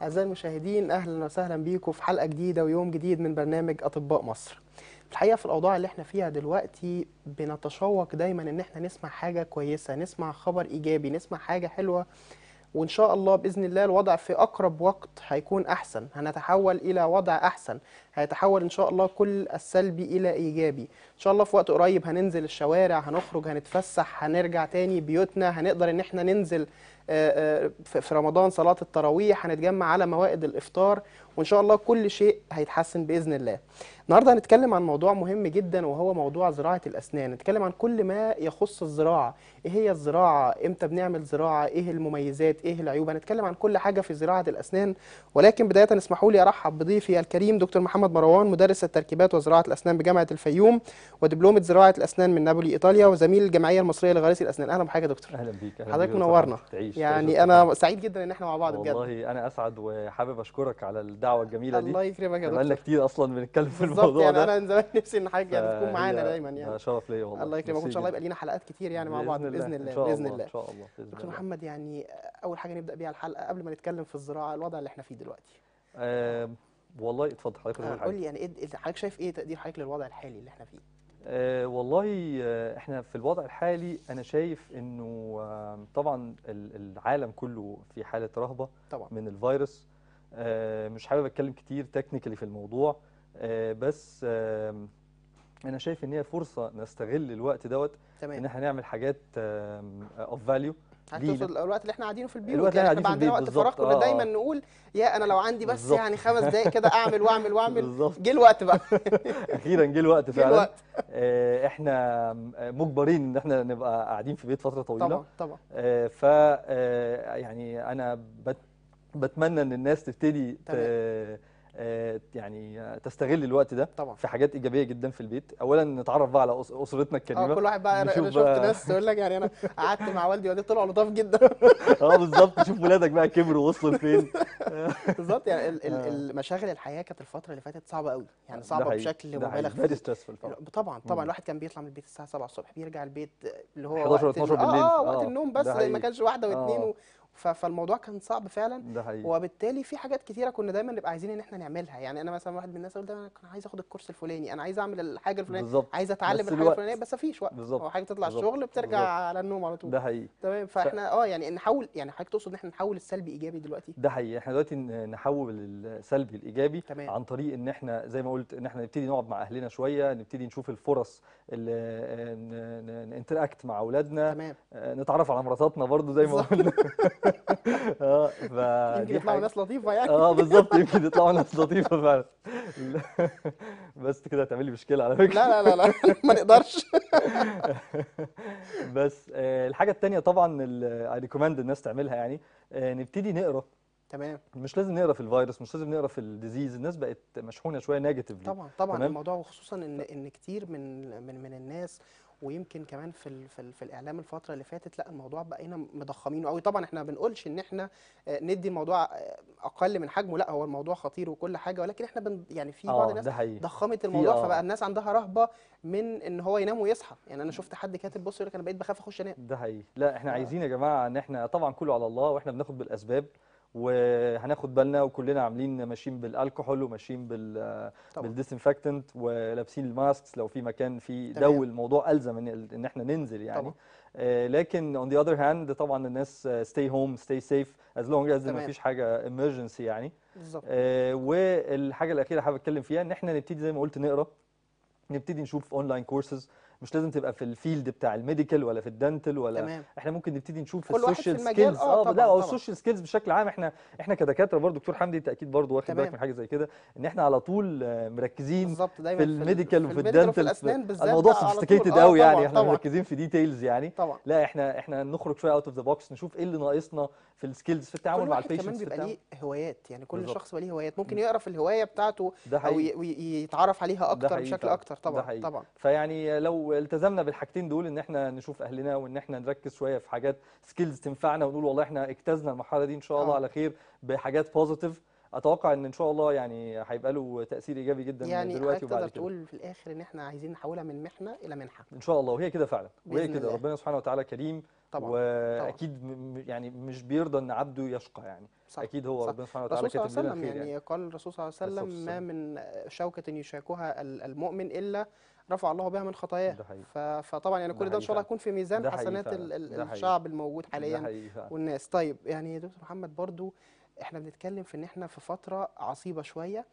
أعزائي المشاهدين أهلا وسهلا بيكم في حلقة جديدة ويوم جديد من برنامج أطباء مصر الحقيقة في الأوضاع اللي احنا فيها دلوقتي بنتشوق دايما إن احنا نسمع حاجة كويسة نسمع خبر إيجابي نسمع حاجة حلوة وإن شاء الله بإذن الله الوضع في أقرب وقت هيكون أحسن هنتحول إلى وضع أحسن هيتحول إن شاء الله كل السلبي إلى إيجابي إن شاء الله في وقت قريب هننزل الشوارع هنخرج هنتفسح هنرجع تاني بيوتنا هنقدر إن احنا ننزل آه، آه، في في رمضان صلاة التراويح هنتجمع على موائد الإفطار وإن شاء الله كل شيء هيتحسن بإذن الله النهارده هنتكلم عن موضوع مهم جدا وهو موضوع زراعة الأسنان نتكلم عن كل ما يخص الزراعة إيه هي الزراعة إمتى بنعمل زراعة إيه المميزات إيه العيوب هنتكلم عن كل حاجة في زراعة الأسنان ولكن بداية اسمحوا لي أرحب بضيفي الكريم دكتور محمد مروان مدرس التركيبات وزراعة الأسنان بجامعة الفيوم ودبلومة زراعة الأسنان من نابولي إيطاليا وزميل الجمعية المصرية لغراسي الأسنان أهلا بحضرتك يا دكتور اهلا بيك اهلا حضرتك بيك منورنا. وسهلا. تعيش يعني تعيش أنا سعيد جدا إن احنا مع بعض بجد والله انا اسعد وحابب اشكرك على الدعوه الجميله دي الله يكرمك يا بقالنا دكتور كتير اصلا بنتكلم في بالظبط الموضوع يعني ده انا من زمان نفسي ان حضرتك يعني تكون فهي- معانا دايما يعني ده شرف ليا والله الله يكرمك وان ميرسي شاء الله جدا. يبقى لينا حلقات كتير يعني مع بعض باذن الله ان شاء باذن الله الله ان شاء الله باذن دكتور الله محمد يعني اول حاجه نبدا بيها الحلقه قبل ما نتكلم في الزراعه الوضع اللي احنا فيه دلوقتي آم، والله اتفضل حضرتك آه، تقول قول حاجه لي يعني ايه إيه- حضرتك شايف ايه تقدير حضرتك للوضع الحالي اللي احنا فيه آه، والله آه، احنا في الوضع الحالي انا شايف انه آم، طبعا ال- العالم كله في حاله رهبه طبعا من الفيروس آه، مش حابب اتكلم كتير تكنيكالي في الموضوع آه، بس آم، انا شايف ان هي فرصه نستغل الوقت دوت ان تمام احنا نعمل حاجات اوف فاليو حضرتك تقصد الوقت اللي احنا قاعدين في البيوت الوقت اللي يعني احنا احنا بقى قاعدين في عندنا وقت البيت فراغ بالظبط. كنا آه، دايما آه. نقول يا انا لو عندي بس بالظبط. يعني خمس دقائق كده اعمل واعمل واعمل بالظبط جه الوقت بقى اخيرا جه الوقت جه فعلا الوقت آه، احنا مجبرين ان احنا نبقى قاعدين في بيت فتره طويله طبعا طبعا آه، ف آه، يعني انا بت بتمنى ان الناس تبتدي ت- تمام. آه، يعني آه، تستغل الوقت ده طبعا في حاجات ايجابيه جدا في البيت اولا نتعرف بقى على أس- اسرتنا اه الكريمه كل واحد بقى انا نشوف انا شفت بقى- ناس تقول لك يعني انا قعدت مع والدي ووالدتي طلعوا لطاف جدا اه بالظبط شوف ولادك بقى كبروا وصلوا لفين بالظبط يعني ال- ال- آه. المشاغل الحياه كانت الفتره اللي فاتت صعبه قوي يعني ده صعبه حقيقي، بشكل ده حقيقي. مبالغ very فيه stressful طبعا طبعا طبعا مم. الواحد كان بيطلع من البيت الساعه 7 الصبح بيرجع البيت اللي هو 11 وقت ال- 12 بالليل. اه وقت آه، النوم ده بس ما حقيقي. كانش واحده واثنين آه. و... ف- فالموضوع كان صعب فعلا ده حقيقي وبالتالي في حاجات كتيره كنا دايما نبقى عايزين ان احنا نعملها يعني انا مثلا واحد من الناس يقول دايما انا كنت عايز اخد الكورس الفلاني انا عايز اعمل الحاجه الفلانيه بالظبط عايز اتعلم بس الحاجه الوقت. الفلانيه بس مفيش وقت بالظبط هو حاجه تطلع بالظبط. الشغل بترجع بالظبط. على النوم على طول ده حقيقي تمام فاحنا اه يعني نحاول يعني حضرتك تقصد ان احنا نحول السلبي ايجابي دلوقتي ده حقيقي احنا دلوقتي ن- نحول السلبي الايجابي تمام. عن طريق ان احنا زي ما قلت ان احنا نبتدي نقعد مع اهلنا شويه نبتدي نشوف الفرص اللي ننتراكت مع اولادنا تمام آه، نتعرف على مراتاتنا برضو زي ما بالظبط. قلنا اه يمكن فدي يطلعوا حاجة- ناس لطيفه يعني اه بالظبط يمكن يطلعوا ناس لطيفه فعلا بس كده هتعمل لي مشكله على فكره لا لا لا لا ما نقدرش بس آه، الحاجه التانيه طبعا اي ريكومند الناس تعملها يعني آه، نبتدي نقرا تمام مش لازم نقرا في الفيروس مش لازم نقرا في الديزيز الناس بقت مشحونه شويه نيجاتيفلي طبعا طبعا تمام. الموضوع وخصوصا ان ان كتير من من من الناس ويمكن كمان في ال في, ال في الاعلام الفتره اللي فاتت لا الموضوع بقينا مضخمينه قوي طبعا احنا ما بنقولش ان احنا آه، ندي الموضوع آه، اقل من حجمه لا هو الموضوع خطير وكل حاجه ولكن احنا بن يعني في بعض اه الناس ده حقيقي ضخمت الموضوع آه. فبقى الناس عندها رهبه من ان هو ينام ويصحى يعني انا شفت حد كاتب بص يقول لك انا بقيت بخاف اخش انام ده حقيقي لا احنا آه. عايزين يا جماعه ان احنا طبعا كله على الله واحنا بناخد بالاسباب وهناخد بالنا وكلنا عاملين ماشيين بالالكحول وماشيين بال طبعا بالديسانفكتنت ولابسين الماسكس لو في مكان في تمام. دو الموضوع الزم ان ان احنا ننزل يعني طبعا آه، لكن on the other hand طبعا الناس آه، stay home stay safe as long as ما تمام. فيش حاجه emergency يعني بالظبط آه، والحاجه الاخيره حابب اتكلم فيها ان احنا نبتدي زي ما قلت نقرا نبتدي نشوف اونلاين كورسز مش لازم تبقى في الفيلد بتاع الميديكال ولا في الدنتال ولا تمام احنا ممكن نبتدي نشوف كل واحد في السوشيال المجال، سكيلز آه، اه طبعاً، لا او طبعاً. السوشيال سكيلز بشكل عام احنا احنا كدكاتره برضو دكتور حمدي انت اكيد برضو واخد بالك تمام. من حاجه زي كده ان احنا على طول آه، مركزين بالظبط دايما في ال- الميديكال وفي الميديكال وفي الدنتال الاسنان بالذات الموضوع بقى على طول. سوفيستيكيتد آه، قوي يعني طبعاً، احنا طبعا مركزين في ديتيلز يعني طبعا لا احنا احنا نخرج شويه اوت اوف ذا بوكس نشوف ايه اللي ناقصنا في السكيلز في التعامل كل مع واحد كمان البيشنتس في بيبقى التعامل ليه هوايات يعني كل بالظبط. شخص بيبقى ليه هوايات ممكن يقرا في الهوايه بتاعته ده او حقيقي ي- وي- يتعرف عليها اكتر حقيقي بشكل فعلا. اكتر ده طبعا حقيقي. طبعا فيعني لو التزمنا بالحاجتين دول ان احنا نشوف اهلنا وان احنا نركز شويه في حاجات سكيلز تنفعنا ونقول والله احنا اجتزنا المرحله دي ان شاء الله آه. على خير بحاجات بوزيتيف اتوقع ان ان شاء الله يعني هيبقى له تاثير ايجابي جدا يعني دلوقتي حضرتك وبعد تقدر كده تقول في الاخر ان احنا عايزين نحولها من محنه الى منحه ان شاء الله وهي كده فعلا وهي بإذن كده الله. ربنا سبحانه وتعالى كريم طبعا واكيد م- م- يعني مش بيرضى ان عبده يشقى يعني صح اكيد هو صح. ربنا سبحانه وتعالى الرسول صلى الله كاتب عليه لنا وسلم الخير يعني يعني قال الرسول صلى الله عليه عليه وسلم الصلاة ما من شوكة يشاكها ال- المؤمن إلا رفع الله بها من خطاياه ده حقيقي ف- فطبعا يعني ده كل ده إن حقيقي شاء الله فعلا. يكون في ميزان ده حقيقي حسنات فعلا. ال- ال- ده حقيقي. الشعب الموجود ده حاليا حقيقي فعلا والناس طيب يعني يا دكتور محمد برضو احنا بنتكلم في ان احنا في فترة عصيبة شوية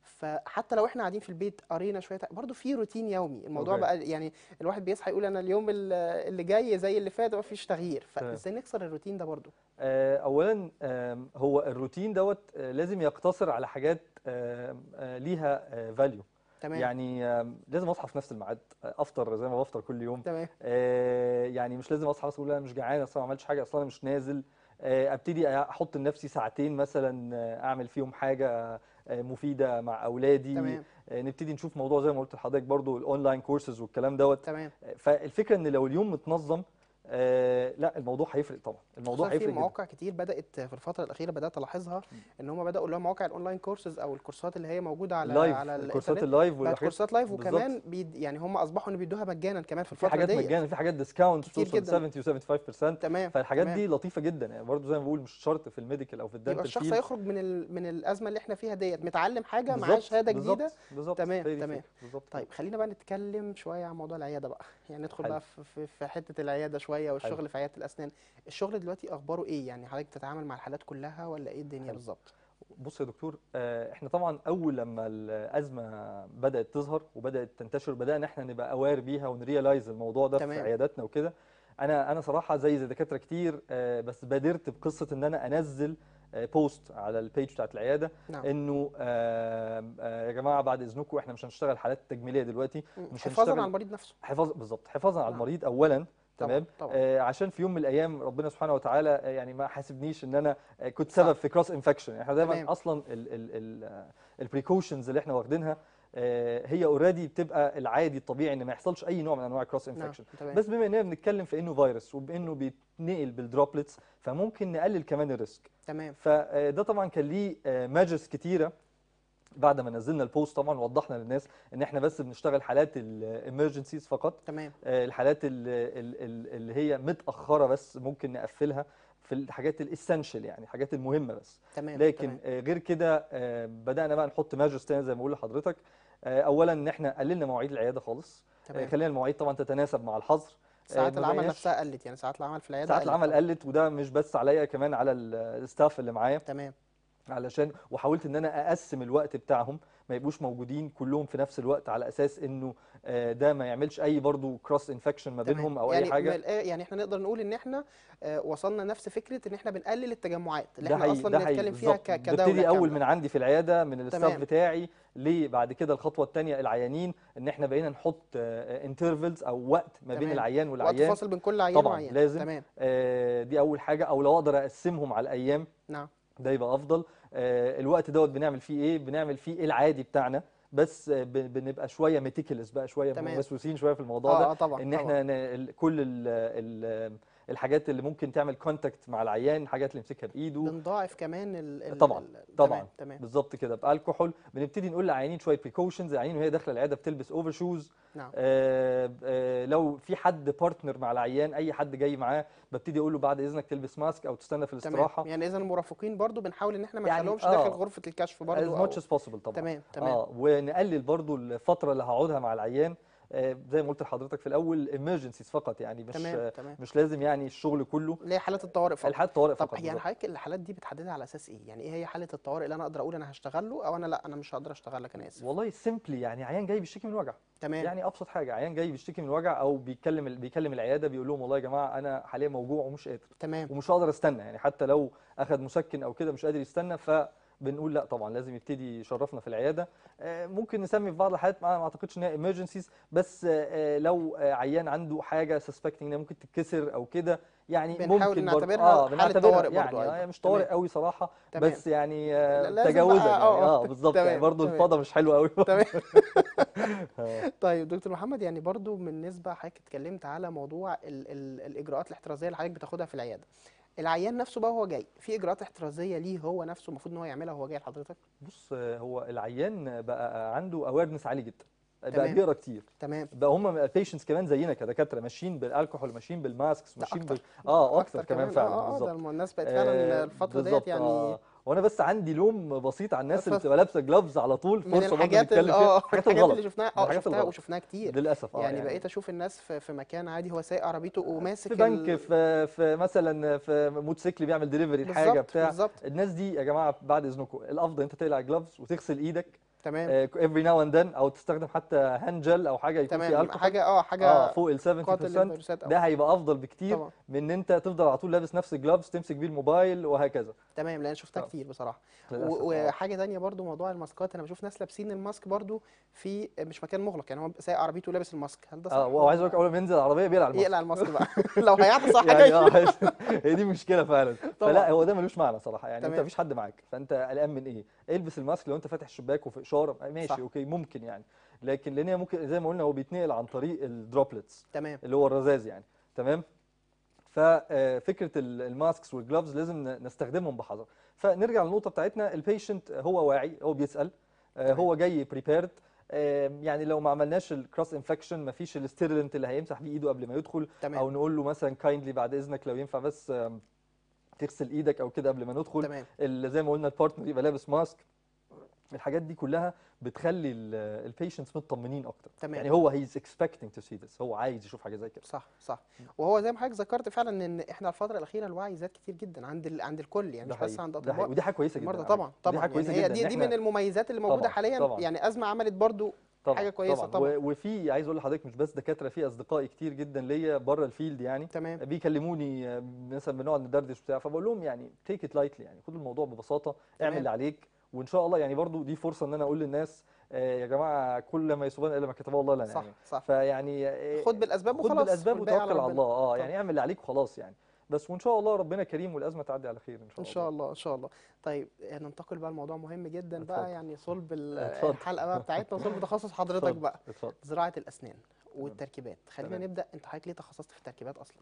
فحتى لو احنا قاعدين في البيت قرينا شويه برضو في روتين يومي الموضوع أوكي. بقى يعني الواحد بيصحى يقول انا اليوم ال- اللي جاي زي اللي فات ما فيش تغيير تمام. فازاي نكسر الروتين ده برضو آه، اولا آم، هو الروتين دوت آه، لازم يقتصر على حاجات آم، آه، ليها فاليو تمام يعني آم، لازم اصحى في نفس الميعاد آه، افطر زي ما بفطر كل يوم تمام آه، يعني مش لازم اصحى بس اقول انا مش جعان اصلا ما عملتش حاجه اصلا انا مش نازل آه، ابتدي احط لنفسي ساعتين مثلا آه، اعمل فيهم حاجه آه، مفيده مع اولادي تمام آه، نبتدي نشوف موضوع زي ما قلت لحضرتك برضو الاونلاين كورسز والكلام دوت تمام آه، فالفكره ان لو اليوم متنظم آه، لا الموضوع هيفرق طبعا الموضوع خصوصا في هيفرق جدا مواقع كتير بدات في الفتره الاخيره بدات الاحظها ان هم بداوا اللي هو مواقع الاونلاين كورسز او الكورسات اللي هي موجوده على اللايف على الكورسات الانترنت اللايف بقت والحاجات كورسات لايف بالظبط. وكمان بيد يعني هم اصبحوا ان بيدوها مجانا كمان في في الفتره حاجات دي مجانا في حاجات ديسكاونت كتير توصل جدا. 70 و 75% تمام فالحاجات تمام. دي لطيفه جدا يعني برضو زي ما بقول مش شرط في الميديكال او في يبقى الدنتال الشخص فيلد هيخرج من ال... من الازمه اللي احنا فيها ديت متعلم حاجه معاه بالظبط شهاده بالظبط جديده بالظبط تمام، هي دي تمام. الفكرة، بالظبط طيب خلينا بقى نتكلم شويه عن موضوع العياده بقى يعني ندخل حلو. بقى في, في, في حته العياده شويه والشغل في عياده الاسنان الشغل دلوقتي اخباره ايه يعني حضرتك بتتعامل مع الحالات كلها ولا ايه الدنيا حلو. بالظبط بص يا دكتور آه، احنا طبعا اول لما الازمه بدات تظهر وبدات تنتشر بدانا احنا نبقى اوير بيها ونريلايز الموضوع ده في تمام. عياداتنا وكده انا انا صراحه زي زي دكاتره كتير آه، بس بادرت بقصه ان انا انزل بوست على البيج بتاعت العياده نعم انه آه، آه، يا جماعه بعد اذنكم احنا مش هنشتغل حالات تجميليه دلوقتي مش حفاظا هنشتغل- على المريض نفسه حفاظ بالظبط حفاظا على نعم. المريض اولا طبعا تمام طبعا آه عشان في يوم من الايام ربنا سبحانه وتعالى آه، يعني ما حاسبنيش ان انا آه، كنت سبب صح. في كروس انفكشن احنا دايما تمام. اصلا البريكوشنز اللي احنا واخدينها آه، هي اوريدي بتبقى العادي الطبيعي ان ما يحصلش اي نوع من انواع الكروس نعم انفكشن تمام بس بما اننا بنتكلم في انه فيروس وبانه بيتنقل بالدروبلتس فممكن نقلل كمان الريسك تمام فده طبعا كان ليه ماجرز كتيره بعد ما نزلنا البوست طبعا وضحنا للناس ان احنا بس بنشتغل حالات الامرجنسيز فقط تمام آه، الحالات ال- ال- ال- اللي هي متأخرة بس ممكن نقفلها في الحاجات الاسينشال يعني الحاجات المهمة بس تمام لكن تمام. آه، غير كده آه، بدأنا بقى نحط ماجرز تاني زي ما بقول لحضرتك آه، أولا إن احنا قللنا مواعيد العيادة خالص آه، تمام خلينا المواعيد طبعا تتناسب مع الحظر ساعات ما العمل بقيناش- نفسها قلت يعني ساعات العمل في العياده ساعات قلت العمل طبعاً. قلت وده مش بس عليا كمان على ال- الستاف اللي معايا تمام علشان وحاولت ان انا اقسم الوقت بتاعهم ما يبقوش موجودين كلهم في نفس الوقت على اساس انه آه، ده ما يعملش اي برضو كروس انفكشن ما تمام. بينهم او يعني اي حاجه من الآ- يعني احنا نقدر نقول ان احنا آه، وصلنا نفس فكره ان احنا بنقلل التجمعات اللي ده احنا حقيقي اصلا ده حقيقي بنتكلم فيها بالظبط ك- كدوله ببتدي اول كاملة. من عندي في العياده من الستاف تمام. بتاعي ليه بعد كده الخطوه الثانيه العيانين ان احنا بقينا نحط انترفلز او وقت ما بين تمام. العيان وقت والعيان فاصل بين كل عيان طبعاً، وعيان لازم. تمام آه، دي اول حاجه او لو اقدر اقسمهم على الايام نعم ده يبقى افضل آه، الوقت دوت بنعمل فيه ايه بنعمل فيه العادي بتاعنا بس آه، ب- بنبقى شويه ميتيكلس بقى شويه تمام. موسوسين شويه في الموضوع ده اه آه، طبعا ان طبعاً. احنا ن- ال- كل ال ال الحاجات اللي ممكن تعمل كونتاكت مع العيان الحاجات اللي يمسكها بايده بنضاعف كمان ال ال طبعاً، ال- طبعاً. تمام تمام بالظبط كده بالكحول بنبتدي نقول للعيانين شويه بريكوشنز العيان وهي داخله العياده بتلبس اوفر شوز نعم آه آه لو في حد بارتنر مع العيان اي حد جاي معاه ببتدي اقول له بعد اذنك تلبس ماسك او تستنى في تمام الاستراحه يعني اذا المرافقين برضو بنحاول ان احنا ما يعني نخليهمش آه. داخل غرفه الكشف as برضو much أو- as possible طبعا تمام تمام اه ونقلل برضو الفتره اللي هقعدها مع العيان آه زي ما قلت لحضرتك في الاول emergencies فقط يعني مش تمام آه تمام مش لازم يعني الشغل كله اللي هي حالات الطوارئ فقط الحالات طوارئ طب فقط يعني بالظبط. حضرتك الحالات دي بتحددها على اساس ايه يعني ايه هي حاله الطوارئ اللي انا اقدر اقول انا هشتغل له او انا لا انا مش هقدر اشتغل لك انا اسف والله سيمبلي يعني عيان جاي بيشتكي من وجع تمام يعني ابسط حاجه عيان جاي بيشتكي من وجع او بيكلم ال- بيكلم العياده بيقول لهم والله يا جماعه انا حاليا موجوع ومش قادر تمام ومش هقدر استنى يعني حتى لو اخذ مسكن او كده مش قادر يستنى فبنقول لا طبعا لازم يبتدي يشرفنا في العياده آه، ممكن نسمي في بعض الحالات ما ما اعتقدش انها emergencies بس آه، آه، لو آه، عيان عنده حاجه suspecting انها ممكن تتكسر او كده يعني بنحاول ممكن برضه نعتبرها حالة بنعتبرها طوارئ يعني برضه أيضاً. آه، مش طوارئ تمام. قوي صراحه تمام. بس يعني آه، لا- لازم تجاوزا بقى- يعني آه، اه آه. بالظبط يعني تمام، برضه تمام. الفضا مش حلو قوي تمام آه. طيب دكتور محمد يعني برضو بالنسبه حضرتك اتكلمت على موضوع ال ال الاجراءات الاحترازيه اللي حضرتك بتاخدها في العياده العيان نفسه بقى هو جاي في اجراءات احترازيه ليه هو نفسه المفروض ان هو يعملها وهو جاي لحضرتك بص آه، هو العيان بقى عنده اويرنس عالي جدا بقى تمام. بيقرا كتير تمام بقى هم البيشنتس كمان زينا كدكاتره ماشيين بالالكحول ماشيين بالماسكس ده ماشيين اكتر بال... اه اكتر كمان فعلا اه اه بالظبط ده الم- الناس بقت فعلا آه، الفتره ديت بالظبط، يعني آه. وانا بس عندي لوم بسيط على الناس اللي اتفضل. بتبقى لابسه جلافز على طول من فرصه برضه الحاجات نتكلم اللي فيها اه الحاجات الحاجات الغلط اللي شفناها من اه الحاجات شفتها الغلط. وشفناها كتير للاسف اه يعني بقيت اشوف الناس في, في مكان عادي هو سايق عربيته وماسك في بنك ال- في في مثلا في موتوسيكل بيعمل دليفري الحاجه بالظبط بتاع بالظبط الناس دي يا جماعه بعد اذنكم الافضل انت تقلع جلافز وتغسل ايدك تمام افري ناو اند ذن او تستخدم حتى هاند جel او حاجه يكون فيها تمام الكحول حاجه اه اه حاجه فوق ال 70% قاتل للفيروسات ده أو هيبقى افضل بكتير طبعا من ان انت تفضل على طول لابس نفس الجلافز تمسك بيه الموبايل وهكذا تمام لان شفتها آه. كتير بصراحه للاسف و- آه. وحاجه تانية برضو موضوع الماسكات انا بشوف ناس لابسين الماسك برضو في مش مكان مغلق يعني هو سايق عربيته لابس الماسك هل ده صح اه وعايز اقول لك اول ما ينزل العربيه بيقلع الماسك يقلع الماسك بقى لو هيعطس على يعني حاجه اه هي دي مشكله فعلا طبعا. فلا هو ده ملوش معنى صراحه يعني انت تمام. مفيش حد معاك فانت قلقان من ايه البس الماسك لو انت فاتح الشباك وفي اشاره ماشي صح. اوكي ممكن يعني لكن لان هي ممكن زي ما قلنا هو بيتنقل عن طريق الدروبلتس تمام اللي هو الرذاذ يعني تمام ففكره الماسكس والجلافز لازم ن- نستخدمهم بحذر فنرجع للنقطه بتاعتنا البيشنت هو واعي هو بيسال آه، تمام. هو جاي بريبيرد يعني لو ما عملناش الكروس انفكشن ما فيش الستيرلنت اللي هيمسح بيه ايده قبل ما يدخل او تمام نقول له مثلا كايندلي بعد اذنك لو ينفع بس آم، تغسل ايدك او كده قبل ما ندخل تمام ال- زي ما قلنا البارتنر يبقى لابس ماسك الحاجات دي كلها بتخلي البيشنتس مطمنين اكتر تمام. يعني هو هيز اكسبكتنج تو سي ذس هو عايز يشوف حاجه زي كده صح صح وهو زي ما حضرتك ذكرت فعلا ان احنا الفتره الاخيره الوعي زاد كتير جدا عند ال... عند الكل يعني ده مش بس حقيقي، عند ده حقيقي. اطباء ودي حاجه كويسه جدا المرضى على طبعا فكرة. طبعا دي حاجه كويسه يعني هي جدا دي إن دي إحنا- من المميزات اللي موجوده طبعاً، حاليا طبعاً. يعني ازمه عملت برضو طبعا حاجة كويسة طبعاً. و- وفي عايز اقول لحضرتك مش بس دكاتره في اصدقائي كتير جدا ليا بره الفيلد يعني تمام بيكلموني آه، مثلا بنقعد ندردش بتاع فبقول لهم يعني تيك ات لايتلي يعني خد الموضوع ببساطه تمام. اعمل اللي عليك وان شاء الله يعني برضو دي فرصه ان انا اقول للناس آه، يا جماعه كل ما يصيبنا الا ما كتبه الله لنا صح يعني صح فيعني آه، خد بالاسباب خد وخلاص بالاسباب والباقي وتوكل على ربنا. الله اه طبعاً. يعني اعمل اللي عليك وخلاص يعني بس وان شاء الله ربنا كريم والازمه تعدي على خير ان شاء ان الله شاء الله ان شاء الله طيب ننتقل بقى لموضوع مهم جدا بقى اتفضل. يعني صلب ال- اتفضل. الحلقه بقى بتاعتنا صلب تخصص حضرتك اتفضل، بقى اتفضل زراعه الاسنان والتركيبات خلينا تمام. نبدا انت حضرتك ليه تخصصت في التركيبات اصلا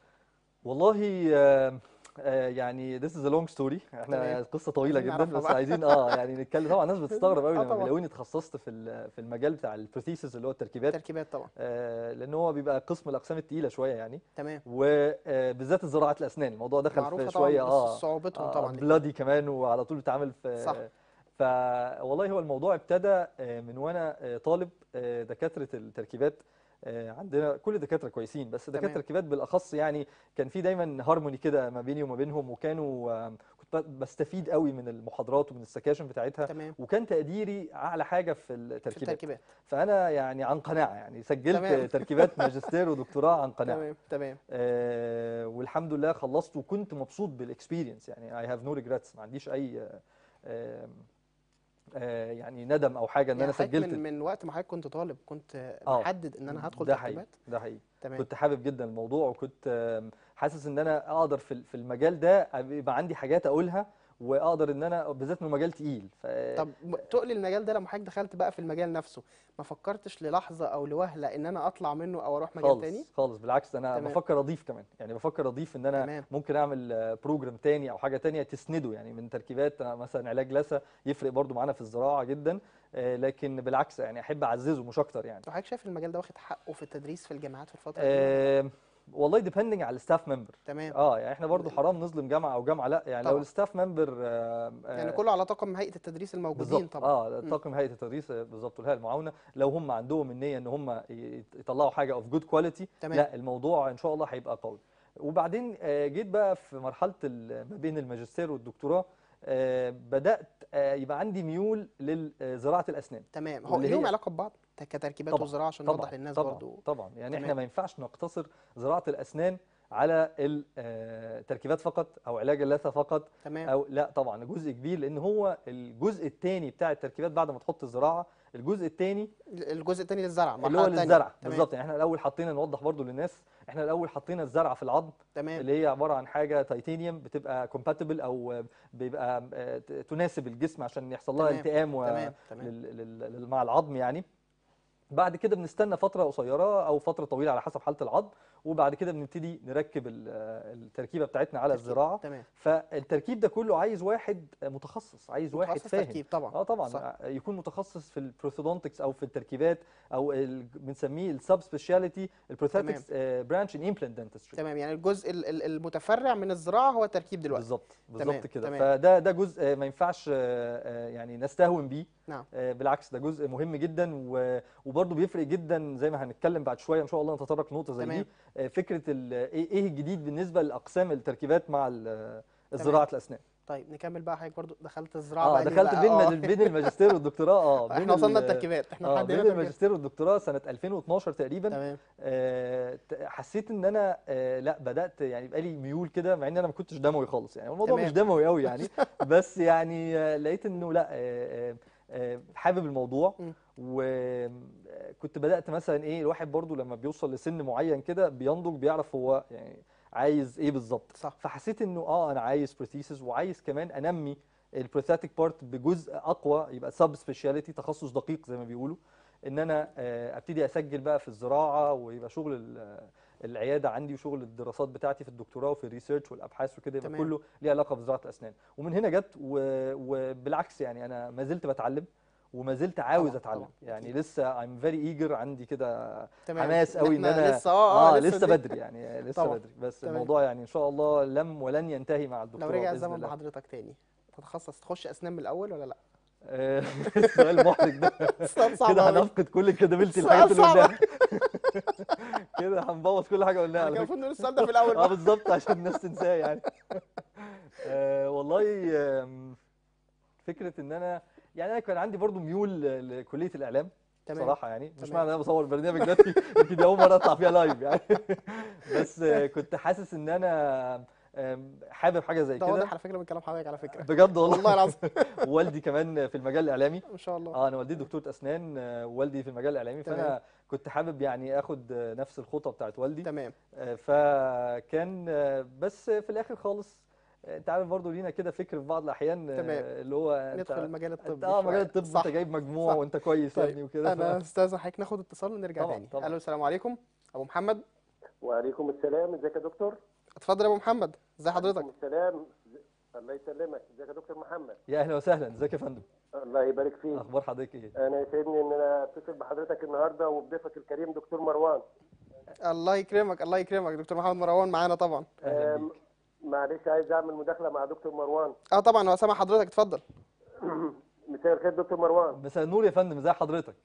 والله آه، آه، يعني this is a long story احنا تمام. قصه طويله عايزين جدا نعرفها بس بقى. عايزين اه يعني نتكلم طبعا الناس بتستغرب قوي آه لما طبعاً. بيلاقوني اتخصصت في ال- في المجال بتاع البروثيسز اللي هو التركيبات التركيبات طبعا آه، لان هو بيبقى قسم الاقسام الثقيله شويه يعني تمام وبالذات زراعه الاسنان الموضوع دخل معروفه في طبعا شويه اه بس صعوبتهم آه طبعا بلادي كمان وعلى طول بتعامل في صح. ف والله هو الموضوع ابتدى آه، من وانا آه، طالب آه، دكاتره التركيبات آه، عندنا كل الدكاتره كويسين بس دكاتره تمام. التركيبات بالاخص يعني كان في دايما هارموني كده ما بيني وما بينهم وكانوا آه، كنت ب- بستفيد قوي من المحاضرات ومن السكاشن بتاعتها تمام وكان تقديري اعلى حاجه في في التركيبات التركيبات فانا يعني عن قناعه يعني سجلت تمام. تركيبات ماجستير ودكتوراه عن قناعه تمام تمام آه والحمد لله خلصت وكنت مبسوط بالاكسبيرينس يعني اي هاف نو ريجريتس ما عنديش اي آه آه آه يعني ندم او حاجه ان يعني انا حضرتك سجلت من, من وقت ما حضرتك كنت طالب كنت آه. محدد ان انا هدخل ده حقيقي تركيبات ده حقيقي تمام كنت حابب جدا الموضوع وكنت آم، حاسس ان انا اقدر في في المجال ده يبقى عندي حاجات اقولها واقدر ان انا بالذات انه مجال تقيل ف طب م- تقلي المجال ده لما حضرتك دخلت بقى في المجال نفسه ما فكرتش للحظه او لوهله ان انا اطلع منه او اروح مجال خالص تاني خالص بالعكس انا تمام. بفكر اضيف كمان يعني بفكر اضيف ان انا تمام ممكن اعمل بروجرام تاني او حاجه تانية تسنده يعني من تركيبات آه، مثلا علاج لثه يفرق برضو معانا في الزراعه جدا آه، لكن بالعكس يعني احب اعززه مش اكتر يعني طب حضرتك شايف المجال ده واخد حقه في التدريس في الجامعات في الفتره دي ولا لأ؟ آه، والله ديبندنج على الستاف ممبر تمام اه يعني احنا برضو حرام نظلم جامعه او جامعه لا يعني لو طبعا. الستاف ممبر يعني كله على طاقم هيئه التدريس الموجودين بالظبط طبعا اه مم. طاقم هيئه التدريس آه، بالظبط والهيئه المعاونه لو هم عندهم النيه ان هم يت- يطلعوا حاجه اوف جود كواليتي تمام لا الموضوع ان شاء الله هيبقى قوي وبعدين آه، جيت بقى في مرحله ال- ما بين الماجستير والدكتوراه آه، بدات آه، يبقى عندي ميول لزراعه الاسنان تمام هو واللي ليهم هي- علاقه ببعض ت- كتركيبات طبعا وزراعه عشان طبعا نوضح للناس طبعا برضو طبعا يعني احنا تمام. ما ينفعش نقتصر زراعه الاسنان على التركيبات فقط او علاج اللثه فقط تمام او لا طبعا جزء كبير لان هو الجزء الثاني بتاع التركيبات بعد ما تحط الزراعه الجزء الثاني الجزء الثاني للزرع اللي هو المرحلة التانية. للزرع تمام بالظبط يعني احنا الاول حطينا نوضح برضو للناس احنا الاول حطينا الزرع في العظم تمام اللي هي عباره عن حاجه تيتانيوم بتبقى كومباتبل او بيبقى آه، ت- تناسب الجسم عشان يحصل لها تمام. التئام و... تمام تمام لل... لل... لل- مع العظم يعني بعد كده بنستنى فتره قصيره او فتره طويله على حسب حاله العظم وبعد كده بنبتدي نركب ال- التركيبه بتاعتنا على تركيب. الزراعه تمام فالتركيب ده كله عايز واحد متخصص عايز واحد متخصص فاهم تركيب طبعا اه طبعا صح. يكون متخصص في البروثودونتكس او في التركيبات او ال- بنسميه السب سبيشاليتي البروثيتكس برانش ان امبلانت دنتستري تمام يعني الجزء ال- ال- المتفرع من الزراعه هو التركيب دلوقتي بالظبط تمام، بالظبط كده تمام. فده ده جزء آه، ما ينفعش آه، آه، يعني نستهون بيه نعم آه، بالعكس ده جزء مهم جدا و- وبرضه بيفرق جدا زي ما هنتكلم بعد شويه ان شاء الله نتطرق لنقطه زي تمام. دي آه، فكره ال- ايه إيه الجديد بالنسبه لاقسام التركيبات مع ال- زراعه الاسنان طيب نكمل بقى حضرتك برضو دخلت الزراعه اه بقى ليه دخلت بقى؟ بين آه. مج- بين الماجستير والدكتوراه اه بين احنا وصلنا ال- التركيبات احنا اه لحد بين هنا تركيبات. الماجستير والدكتوراه سنه 2012 تقريبا تمام آه، ت- حسيت ان انا آه، لا بدات يعني يبقى لي ميول كده مع ان انا ما كنتش دموي خالص يعني الموضوع تمام. مش دموي قوي يعني بس يعني آه، لقيت انه لا آه، آه، آه، حابب الموضوع مم. وكنت بدات مثلا ايه الواحد برضو لما بيوصل لسن معين كده بينضج بيعرف هو يعني عايز ايه بالظبط صح فحسيت انه اه انا عايز بروثيسز وعايز كمان انمي البروثيتك بارت بجزء اقوى يبقى سب سبيشاليتي تخصص دقيق زي ما بيقولوا ان انا آه، ابتدي اسجل بقى في الزراعه ويبقى شغل ال- العياده عندي وشغل الدراسات بتاعتي في الدكتوراه وفي الريسيرش والابحاث وكده يبقى تمام. كله ليه علاقه بزراعه الاسنان ومن هنا جت و- وبالعكس يعني انا ما زلت بتعلم وما زلت عاوز طبعاً، اتعلم طبعاً، يعني أكيد. لسه I'm very eager عندي كده تمام حماس قوي ان إحنا انا لسه اه اه اه لسه دي- بدري يعني لسه طبعاً. بدري بس تمام. الموضوع يعني ان شاء الله لم ولن ينتهي مع لو الدكتوراه رجع باذن الزمن الله بحضرتك تاني تتخصص تخش اسنان من الاول ولا لا؟ آه، السؤال المحرج ده السؤال صعب كده أوي. هنفقد كل كريديبيلتي السؤال الحاجات اللي صعب قلناها كده هنبوظ كل حاجه قلناها احنا على كان فكره المفروض نقول السؤال ده في الاول اه بقى. بالظبط عشان الناس تنساه يعني آه والله آم، فكره ان انا يعني انا كان عندي برضو ميول ل- لكليه الاعلام تمام بصراحه يعني مش تمام. معنى ان انا بصور برنامج دلوقتي يمكن دي اول مره اطلع فيها لايف يعني بس آه، كنت حاسس ان انا آم، حابب حاجه زي ده كده واضح على فكره من كلام حضرتك على فكره بجد والله والله العظيم والدي كمان في المجال الاعلامي ما شاء الله اه انا والدتي دكتوره اسنان آه، ووالدي في المجال الاعلامي تمام. فانا كنت حابب يعني اخد آه، نفس الخطه بتاعت والدي تمام آه، فكان آه، بس في الاخر خالص آه، انت عارف برضو لينا كده فكر في بعض الاحيان آه، تمام. اللي هو انت ندخل المجال انت الطبي اه شوية. مجال الطب صح انت جايب مجموع صح. وانت كويس يا طيب، ابني وكده انا ف- استاذ حضرتك ناخد اتصال ونرجع طبعاً، تاني طبعاً. الو السلام عليكم ابو محمد وعليكم السلام ازيك يا دكتور اتفضل يا ابو محمد ازي حضرتك وعليكم السلام الله يسلمك ازيك يا دكتور محمد يا اهلا وسهلا ازيك يا فندم الله يبارك فيك اخبار حضرتك ايه انا يسعدني ان انا اتصل بحضرتك النهارده وبضيفك الكريم دكتور مروان الله يكرمك الله يكرمك دكتور محمد مروان معانا طبعا اهلا آم، بيك معلش عايز اعمل مداخله مع دكتور مروان اه طبعا هو سامع حضرتك اتفضل مساء الخير دكتور مروان مساء النور يا فندم ازي حضرتك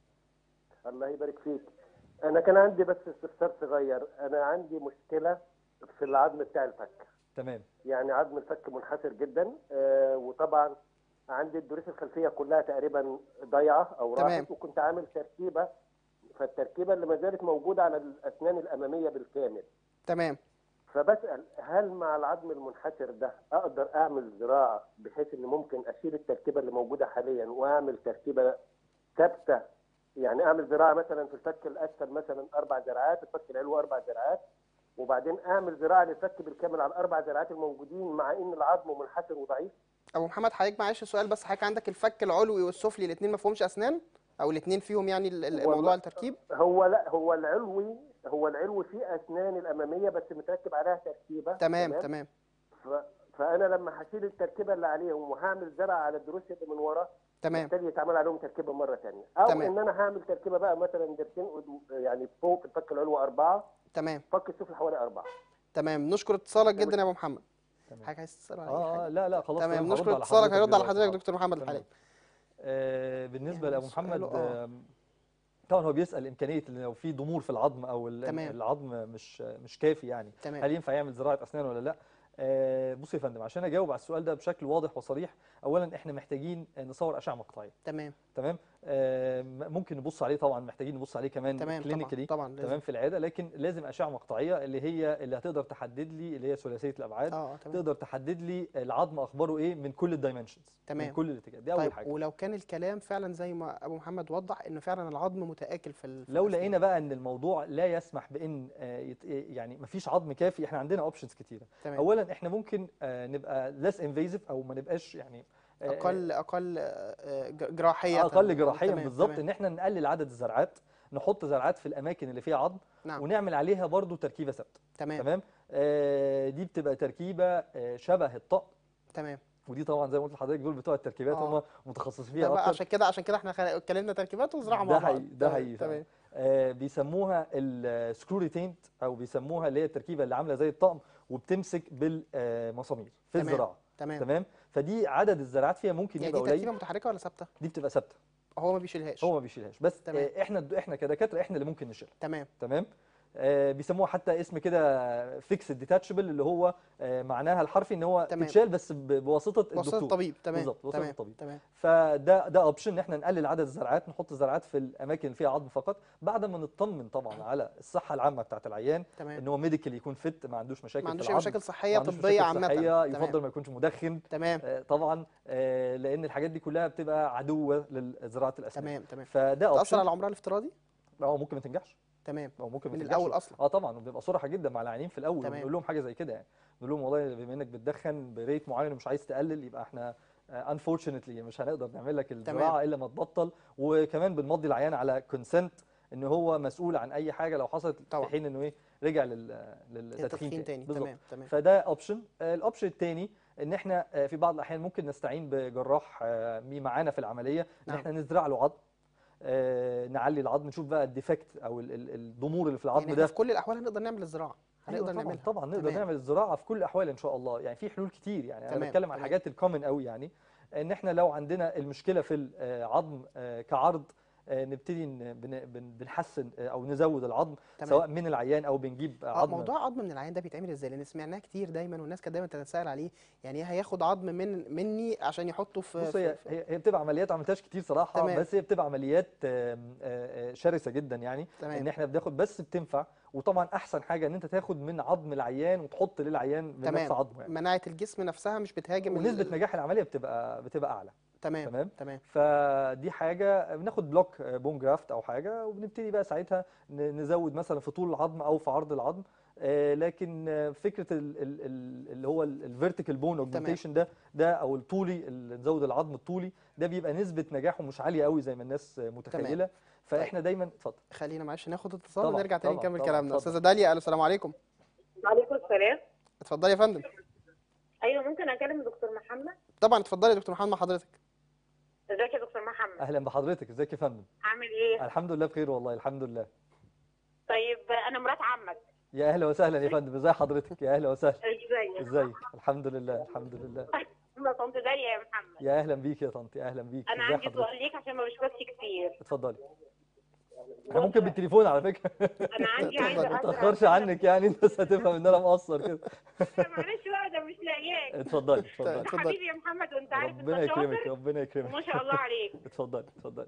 الله يبارك فيك انا كان عندي بس استفسار صغير انا عندي مشكله في العظم بتاع الفك تمام يعني عظم الفك منحسر جدا آه، وطبعا عندي الضروس الخلفيه كلها تقريبا ضايعه او تمام. راحت وكنت عامل تركيبه فالتركيبه اللي ما زالت موجوده على الاسنان الاماميه بالكامل تمام فبسال هل مع العظم المنحسر ده اقدر اعمل زراعه بحيث ان ممكن اشيل التركيبه اللي موجوده حاليا واعمل تركيبه ثابته يعني اعمل زراعه مثلا في الفك الاسفل مثلا اربع زراعات الفك العلوي اربع زراعات وبعدين اعمل زراعه للفك بالكامل على الاربع زراعات الموجودين مع ان العظم منحسر وضعيف ابو محمد حضرتك معلش سؤال بس حضرتك عندك الفك العلوي والسفلي الاثنين ما فيهمش اسنان او الاثنين فيهم يعني ال- ال- والله- موضوع التركيب هو لا هو العلوي هو العلوي فيه اسنان الاماميه بس متركب عليها تركيبه تمام تمام ف... فانا لما هشيل التركيبه اللي عليهم وهعمل زرع على الضروس اللي من ورا تمام بالتالي يتعمل عليهم تركيبه مره ثانيه او تمام. ان انا هعمل تركيبه بقى مثلا درسين قد- يعني فوق في الفك العلوي اربعه تمام فك السفلي حوالي اربعه تمام نشكر اتصالك جدا يا ابو محمد تمام. حضرتك عايز تسال على اي اه آه، حاجه لا لا خلاص تمام هرد نشكر على اتصالك هيرد على دلوقتي. حضرتك آه. دكتور محمد تمام. الحليم آه، بالنسبه يعني لابو محمد سؤاله آه. آم، طبعا هو بيسال امكانيه ان لو في ضمور في العظم او ال- تمام. العظم مش مش كافي يعني تمام هل ينفع يعمل زراعه اسنان ولا لا آه، بص يا فندم عشان اجاوب على السؤال ده بشكل واضح وصريح اولا احنا محتاجين نصور اشعه مقطعيه تمام تمام آه، ممكن نبص عليه طبعا محتاجين نبص عليه كمان تمام طبعا كلينيكالي طبعا لازم. تمام في العياده لكن لازم اشعه مقطعيه اللي هي اللي هتقدر تحدد لي اللي هي ثلاثيه الابعاد اه تمام تقدر تحدد لي العظم اخباره ايه من كل الدايمنشنز تمام. من كل الاتجاهات دي اول طيب حاجه ولو كان الكلام فعلا زي ما ابو محمد وضح ان فعلا العظم متاكل في ال- في لو الأسنان. لقينا بقى ان الموضوع لا يسمح بان آه، يت- يعني مفيش عظم كافي احنا عندنا اوبشنز كتيره تمام اولا احنا ممكن آه، نبقى less invasive او ما نبقاش يعني آه، اقل اقل آه، ج- جراحيه اقل جراحيا تمام، بالظبط تمام. ان احنا نقلل عدد الزرعات نحط زرعات في الاماكن اللي فيها عظم نعم ونعمل عليها برضو تركيبه ثابته تمام تمام آه دي بتبقى تركيبه آه شبه الطقم تمام ودي طبعا زي ما قلت لحضرتك دول بتوع التركيبات آه. هم متخصصين ده فيها بقى اكتر عشان كده عشان كده احنا خل- اتكلمنا تركيبات وزراعه مع ده بعض حقيقي ده تمام، حقيقي فعلا. تمام آه بيسموها السكرو ريتينت او بيسموها اللي هي التركيبه اللي عامله زي الطقم وبتمسك بالمسامير في تمام. الزراعه تمام تمام فدي عدد الزراعات فيها ممكن يعني يبقى دي قليل تركيبه متحركه ولا ثابته دي بتبقى ثابته هو ما بيشيلهاش هو ما بيشيلهاش بس تمام. آه احنا احنا كدكاتره احنا اللي ممكن نشيلها تمام تمام آه بيسموها حتى اسم كده فيكس ديتاتشبل اللي هو آه معناها الحرفي ان هو تمام. تتشال بس ب- بواسطه وسط الدكتور الطبيب تمام بالظبط وسط تمام الطبيب تمام فده ده اوبشن ان احنا نقلل عدد الزرعات نحط الزرعات في الاماكن اللي فيها عظم فقط بعد ما نطمن طبعا على الصحه العامه بتاعت العيان ان تمام هو ميديكال يكون فت ما عندوش مشاكل ما عندوش في اي العظم مشاكل ما صحيه عندوش طبيه مشاكل عامه صحيه تمام يفضل ما يكونش مدخن تمام آه، طبعا آه، لان الحاجات دي كلها بتبقى عدوه لزراعه الاسنان تمام تمام فده تاثر اوبشن على العمر الافتراضي اه ممكن ما تنجحش تمام او ممكن ما من تنجحش. الاول اصلا اه طبعا وبنبقى صراحه جدا مع العيانين في الاول تمام. ونقول لهم حاجه زي كده يعني نقول لهم والله بما انك بتدخن بريت معين ومش عايز تقلل يبقى احنا انفورشنتلي مش هنقدر نعمل لك الزراعه الا ما تبطل وكمان بنمضي العيان على كونسنت ان هو مسؤول عن اي حاجه لو حصلت طبعا. في حين انه ايه رجع لل للتدخين التدخين تاني بالظبط. تمام تمام فده اوبشن الاوبشن الثاني ان احنا آه، في بعض الاحيان ممكن نستعين بجراح آه، مي معانا في العمليه ان نعم. احنا نزرع له عظم آه، نعلي العظم نشوف بقى الديفكت او ال- ال- الضمور اللي في العظم يعني احنا ده في كل الاحوال هنقدر نعمل الزراعه أيوة هنقدر طبعا نعملها طبعا نقدر تمام. نعمل الزراعه في كل الاحوال ان شاء الله يعني في حلول كتير يعني انا تمام، بتكلم عن تمام. الحاجات الكومن قوي يعني ان احنا لو عندنا المشكله في العظم آه، كعرض آه، نبتدي ن- بن- بن- بنحسن آه، او نزود العظم تمام. سواء من العيان او بنجيب اه عظم موضوع عظم من العيان ده بيتعمل ازاي لان سمعناه كتير دايما والناس كانت دايما تتساءل عليه يعني ايه هياخد عظم من مني عشان يحطه في بص في- هي في- هي هي بتبقى عمليات ما عملتهاش كتير صراحه تمام. بس هي بتبقى عمليات آم، آه، آه، شرسه جدا يعني ان تمام احنا بناخد بس بتنفع وطبعا احسن حاجه ان انت تاخد من عظم العيان وتحط للعيان من تمام. نفس عظمه يعني مناعه الجسم نفسها مش بتهاجم ال- ونسبه نجاح العمليه بتبقى بتبقى اعلى تمام تمام تمام فدي حاجه بناخد بلوك بون جرافت او حاجه وبنبتدي بقى ساعتها ن- نزود مثلا في طول العظم او في عرض العظم آه، لكن آه، فكره ال- ال- ال- اللي هو الفيرتيكال بون اوجمنتيشن ده ده او الطولي ال- نزود العظم الطولي ده بيبقى نسبه نجاحه مش عاليه قوي زي ما الناس آه، متخيله فاحنا دايما اتفضل خلينا معلش ناخد اتصال طبعا، ونرجع تاني طبعا، نكمل طبعا، كلامنا اتفضل. استاذه داليا الو السلام عليكم وعليكم السلام اتفضلي يا فندم ايوه ممكن اكلم الدكتور محمد طبعا اتفضلي يا دكتور محمد مع حضرتك ازيك يا دكتور محمد اهلا بحضرتك ازيك يا فندم عامل ايه الحمد لله بخير والله الحمد لله طيب انا مرات عمك يا اهلا وسهلا يا فندم ازي حضرتك يا اهلا وسهلا ازيك ازيك الحمد لله الحمد لله انا طنط داليا يا محمد يا اهلا بيك يا طنطي اهلا بيك انا ازي عندي حضرتك سؤال ليك عشان ما بشوفش كتير اتفضلي احنا ممكن بالتليفون على فكره انا عندي اتفضل، عايزه ما ما أزرع تاخرش كده. عنك يعني الناس هتفهم ان انا مقصر كده معلش بقى ده مش لاقياك اتفضلي اتفضلي انت اتفضل. حبيبي يا محمد وانت عارف ربنا انت يكرمك شاطر ربنا يكرمك وما شاء الله عليك اتفضلي اتفضلي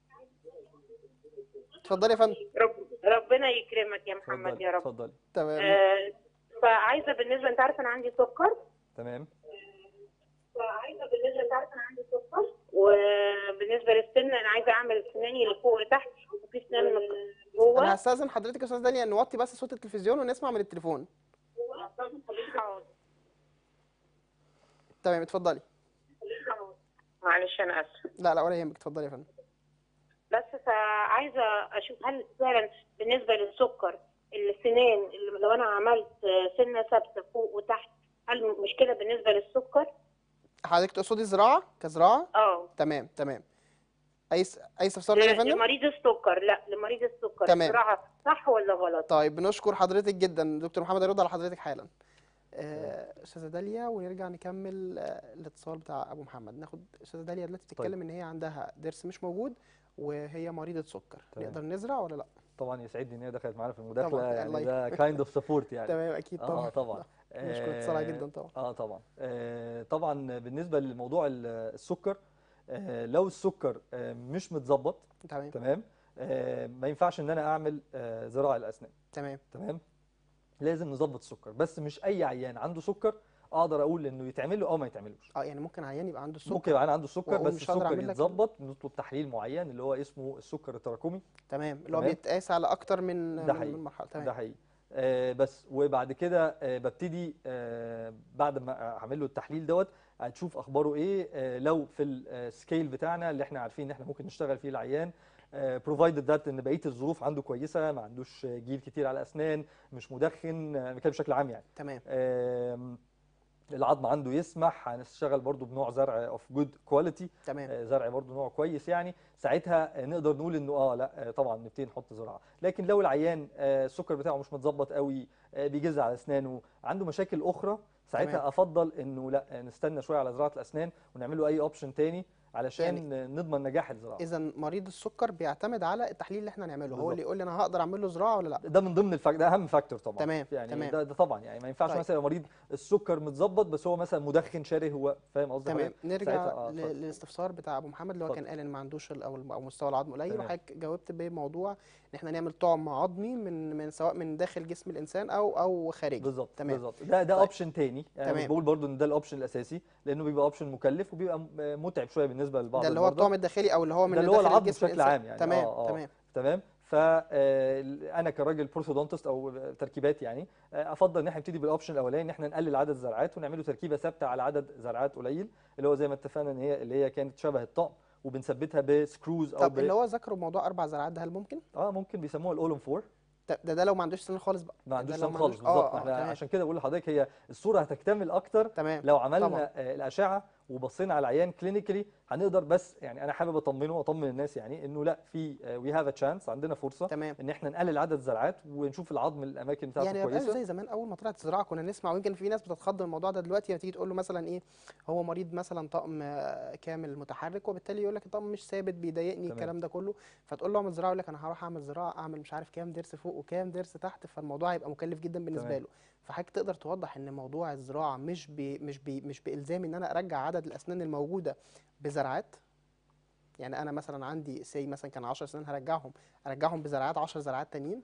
اتفضلي يا فندم رب ربنا يكرمك يا محمد اتفضلي يا رب اتفضلي تمام آه فعايزه بالنسبه انت عارف انا عندي سكر تمام فعايزه بالنسبه انت عارف انا عندي سكر وبالنسبه للسن انا عايزه اعمل سناني لفوق لتحت وفي سنان من انا جوه هستاذن حضرتك يا استاذه داليا نوطي بس صوت التلفزيون ونسمع من التليفون حاضر. تمام اتفضلي معلش انا اسفه لا لا ولا يهمك اتفضلي يا فندم بس فعايزه اشوف هل فعلا بالنسبه للسكر السنان اللي لو انا عملت سنه ثابته فوق وتحت هل مشكله بالنسبه للسكر؟ حضرتك تقصدي زراعه كزراعه اه تمام تمام اي س... اي استفسار تاني يا فندم لمريض السكر لا لمريض السكر تمام. الزراعه صح ولا غلط؟ طيب بنشكر حضرتك جدا دكتور محمد هيرد على حضرتك حالا آه، استاذه داليا ونرجع نكمل آه، الاتصال بتاع ابو محمد ناخد استاذه داليا دلوقتي بتتكلم ان هي عندها ضرس مش موجود وهي مريضه سكر تمام. نقدر نزرع ولا لا طبعا يسعدني ان هي دخلت معانا في المداخله طبعاً، يعني الله ده كايند اوف سبورت يعني تمام اكيد طبعا اه طبعا نشكر اتصالها آه، جدا طبعا اه طبعا آه طبعا بالنسبه لموضوع ال- السكر آه لو السكر آه مش متظبط تمام تمام آه ما ينفعش ان انا اعمل آه زراعه الاسنان تمام تمام لازم نظبط السكر بس مش اي عيان عنده سكر اقدر اقول انه يتعمل له او ما يتعملوش اه يعني ممكن عيان يبقى عنده ممكن السكر يبقى عنده السكر وأقول بس مش هقدر السكر أعمل لك- يتظبط نطلب تحليل معين اللي هو اسمه السكر التراكمي تمام اللي هو تمام. بيتقاس على اكتر من ده من حقيقي. من مرحله ده تمام حقيقي آه، بس وبعد كده آه، ببتدي آه، بعد ما اعمل له التحليل دوت هتشوف اخباره ايه آه، لو في السكيل بتاعنا اللي احنا عارفين ان احنا ممكن نشتغل فيه العيان بروفايدد ذات ان بقيه الظروف عنده كويسه ما عندوش جيل كتير على اسنان مش مدخن آه، بتكلم بشكل عام يعني تمام آم، العظم عنده يسمح هنشتغل برضو بنوع زرع اوف جود كواليتي تمام زرع برضو نوع كويس يعني ساعتها آه، نقدر نقول انه اه لا آه، طبعا نبتدي نحط زراعه لكن لو العيان آه، السكر بتاعه مش متظبط قوي آه، بيجز على اسنانه عنده مشاكل اخرى ساعتها تمام. افضل انه لا آه، نستنى شويه على زراعه الاسنان ونعمل له اي اوبشن تاني علشان آه، نضمن نجاح الزراعه اذا مريض السكر بيعتمد على التحليل اللي احنا نعمله هو بالظبط. اللي يقول لي انا هقدر اعمل له زراعه ولا لا ده من ضمن الفاك... ده اهم فاكتور طبعا تمام، يعني تمام. ده, ده طبعا يعني ما ينفعش طيب. مثلا يبقى مريض السكر متظبط بس هو مثلا مدخن شره هو فاهم قصدي تمام حضرتك؟ نرجع ساعتها آه، ل- اتفضل. للاستفسار بتاع ابو محمد اللي هو اتفضل. كان قال ان ما عندوش ال- او الم- او مستوى العظم قليل تمام. وحضرتك جاوبت بموضوع ان احنا نعمل طعم عظمي من من سواء من داخل جسم الانسان او او خارجي بالظبط تمام. بالظبط ده ده طيب. اوبشن تاني يعني مش تمام. بقول برضو ان ده الاوبشن الاساسي لانه بيبقى اوبشن مكلف وبيبقى م- متعب شويه بالنسبه لبعض ده اللي هو المرضى. الطعم الداخلي او اللي هو من ده اللي هو داخل العظم الجسم بشكل الإنسان. عام يعني تمام آه آه تمام تمام فانا كراجل بروثودونتست او تركيبات يعني آه، افضل ان احنا نبتدي بالاوبشن الاولاني ان احنا نقلل عدد الزرعات ونعمله تركيبه ثابته على عدد زرعات قليل اللي هو زي ما اتفقنا ان هي اللي هي كانت شبه الطقم وبنثبتها بسكروز او طب ب... اللي هو ذكره موضوع اربع زرعات ده هل ممكن اه ممكن بيسموها الاولم 4 ده ده, ده لو ما عندوش سن خالص بقى ما ده عندوش لو سن ما خالص عندوش- بالظبط اه احنا اه تمام عشان كده بقول لحضرتك هي الصوره هتكتمل اكتر تمام لو عملنا طبعا. آه، الاشعه وبصينا على العيان كلينيكالي هنقدر بس يعني انا حابب اطمنه واطمن الناس يعني انه لا في وي هاف ا تشانس عندنا فرصه تمام ان احنا نقلل عدد الزرعات ونشوف العظم الاماكن بتاعته يعني ما يبقاش كويسه زي زمان اول ما طلعت الزراعه كنا نسمع ويمكن في ناس بتتخض من الموضوع ده دلوقتي لما تيجي تقول له مثلا ايه هو مريض مثلا طقم آه، كامل متحرك وبالتالي يقول لك الطقم مش ثابت بيضايقني تمام. الكلام ده كله فتقول له اعمل زراعه يقول لك انا هروح اعمل زراعه اعمل مش عارف كام ضرس فوق وكام ضرس تحت فالموضوع هيبقى مكلف جدا بالنسبه تمام. له فحضرتك تقدر توضح ان موضوع الزراعه مش بي مش بي مش بالزامي ان انا ارجع عدد الاسنان الموجوده بزراعات يعني انا مثلا عندي سي مثلا كان 10 سنين هرجعهم ارجعهم بزراعات 10 زراعات تانيين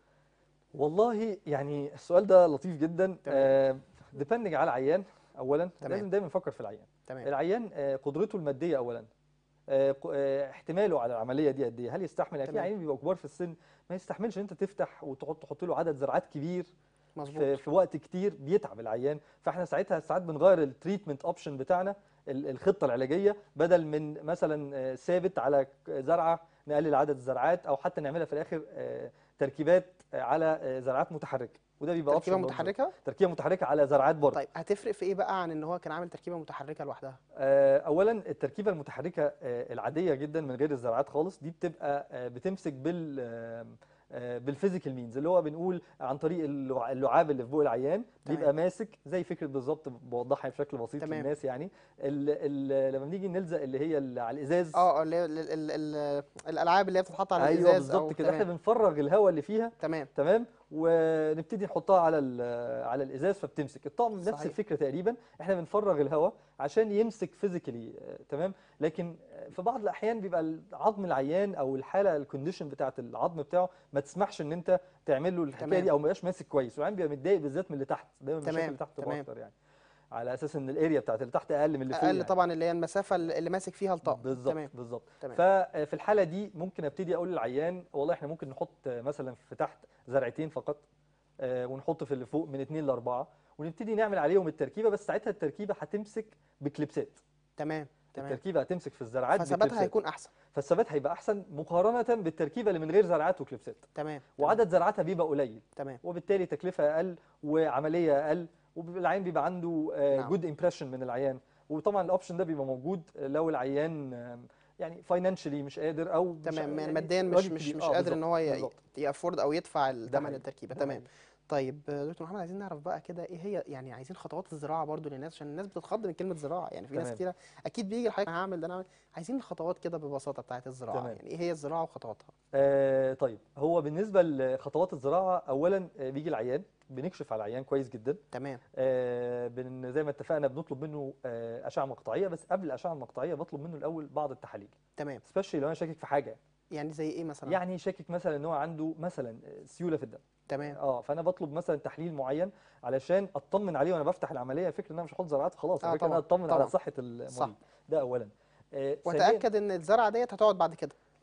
والله يعني السؤال ده لطيف جدا تمام. ديبندنج على العيان اولا تمام. لازم دايما نفكر في العيان تمام العيان آه، قدرته الماديه اولا آه، ق- آه، احتماله على العمليه دي قد ايه هل يستحمل يعني في تمام. عيان بيبقى كبار في السن ما يستحملش ان انت تفتح وتحط تحط له عدد زرعات كبير في, مظبوط في وقت كتير بيتعب العيان فاحنا ساعتها ساعات بنغير التريتمنت اوبشن بتاعنا ال- الخطه العلاجيه بدل من مثلا آه، ثابت على ك- زرعه نقلل عدد الزرعات او حتى نعملها في الاخر آه، تركيبات آه، على آه، زرعات متحركه وده بيبقى تركيبه option برضه. متحركه تركيبه متحركه على زرعات برضه طيب هتفرق في ايه بقى عن ان هو كان عامل تركيبه متحركه لوحدها آه، اولا التركيبه المتحركه آه، العاديه جدا من غير الزرعات خالص دي بتبقى آه، بتمسك بال آه، آه، بالفيزيكال مينز اللي هو بنقول عن طريق اللع- اللعاب اللي في بق العيان تمام. بيبقى ماسك زي فكره بالظبط بوضحها بشكل بسيط تمام. للناس يعني ال ال لما بنيجي نلزق اللي هي اللي على الازاز اه اه اللي هي ال- ال- ال- الالعاب اللي هي بتتحط على ايوه الازاز بالظبط أو- كده احنا تمام بنفرغ الهواء اللي فيها تمام تمام ونبتدي نحطها على ال- على الازاز فبتمسك الطقم نفس صحيح. الفكره تقريبا احنا بنفرغ الهواء عشان يمسك فيزيكالي تمام لكن آه، في بعض الاحيان بيبقى عظم العيان او الحاله الكونديشن بتاعه العظم بتاعه ما تسمحش ان انت تعمل له الحكايه تمام. دي او ما يبقاش ماسك كويس والعيان بيبقى متضايق بالذات من اللي تحت دايما تمام، المشاكل اللي تحت تبقى تمام. اكتر يعني على اساس ان الاريا بتاعت اللي تحت اقل من اللي فوق اقل يعني. طبعا اللي هي المسافه اللي اللي ماسك فيها الطقم بالظبط تمام بالظبط تمام ففي الحاله دي ممكن ابتدي اقول للعيان والله احنا ممكن نحط مثلا في تحت زرعتين فقط آه، ونحط في اللي فوق من اثنين لاربعه ونبتدي نعمل عليهم التركيبه بس ساعتها التركيبه هتمسك بكليبسات تمام تمام التركيبه هتمسك في الزرعات فثباتها بكليبسات هيكون احسن فالثبات هيبقى احسن مقارنه بالتركيبه اللي من غير زرعات وكليبسات تمام وعدد زرعاتها بيبقى قليل تمام وبالتالي تكلفه اقل وعمليه اقل والعيان بيبقى عنده نعم. جود امبريشن من العيان وطبعا الاوبشن ده بيبقى موجود لو العيان آم، يعني فاينانشالي مش قادر او مش تمام يعني يعني ماديا مش راجل مش كبير. مش آه، قادر بالظبط، ان هو ي- بالظبط. يافورد او يدفع ده ثمن حقيقي، التركيبه ده تمام حقيقي. طيب آه، دكتور محمد عايزين نعرف بقى كده ايه هي يعني عايزين خطوات الزراعه برضو للناس عشان الناس بتتخض من كلمه زراعه يعني في ناس تمام. كتيره اكيد بيجي الحقيقه انا هعمل ده انا هعمل عايزين الخطوات كده ببساطه بتاعت الزراعه تمام. يعني ايه هي الزراعه وخطواتها آه طيب هو بالنسبه لخطوات الزراعه اولا آه، بيجي العيان بنكشف على العيان كويس جدا تمام آه بن زي ما اتفقنا بنطلب منه آه اشعه مقطعيه بس قبل الاشعه المقطعيه بطلب منه الاول بعض التحاليل تمام سبيشالي لو انا شاكك في حاجه يعني زي ايه مثلا يعني شاكك مثلا ان هو عنده مثلا آه، سيوله في الدم تمام اه فانا بطلب مثلا تحليل معين علشان اطمن عليه وانا بفتح العمليه فكره ان انا مش هحط زرعات خلاص آه الفكره ان انا طبعاً، اطمن طبعاً. على صحه المريض صح. ده اولا آه ثانياً- واتاكد ان الزرعه ديت هتقعد بعد كده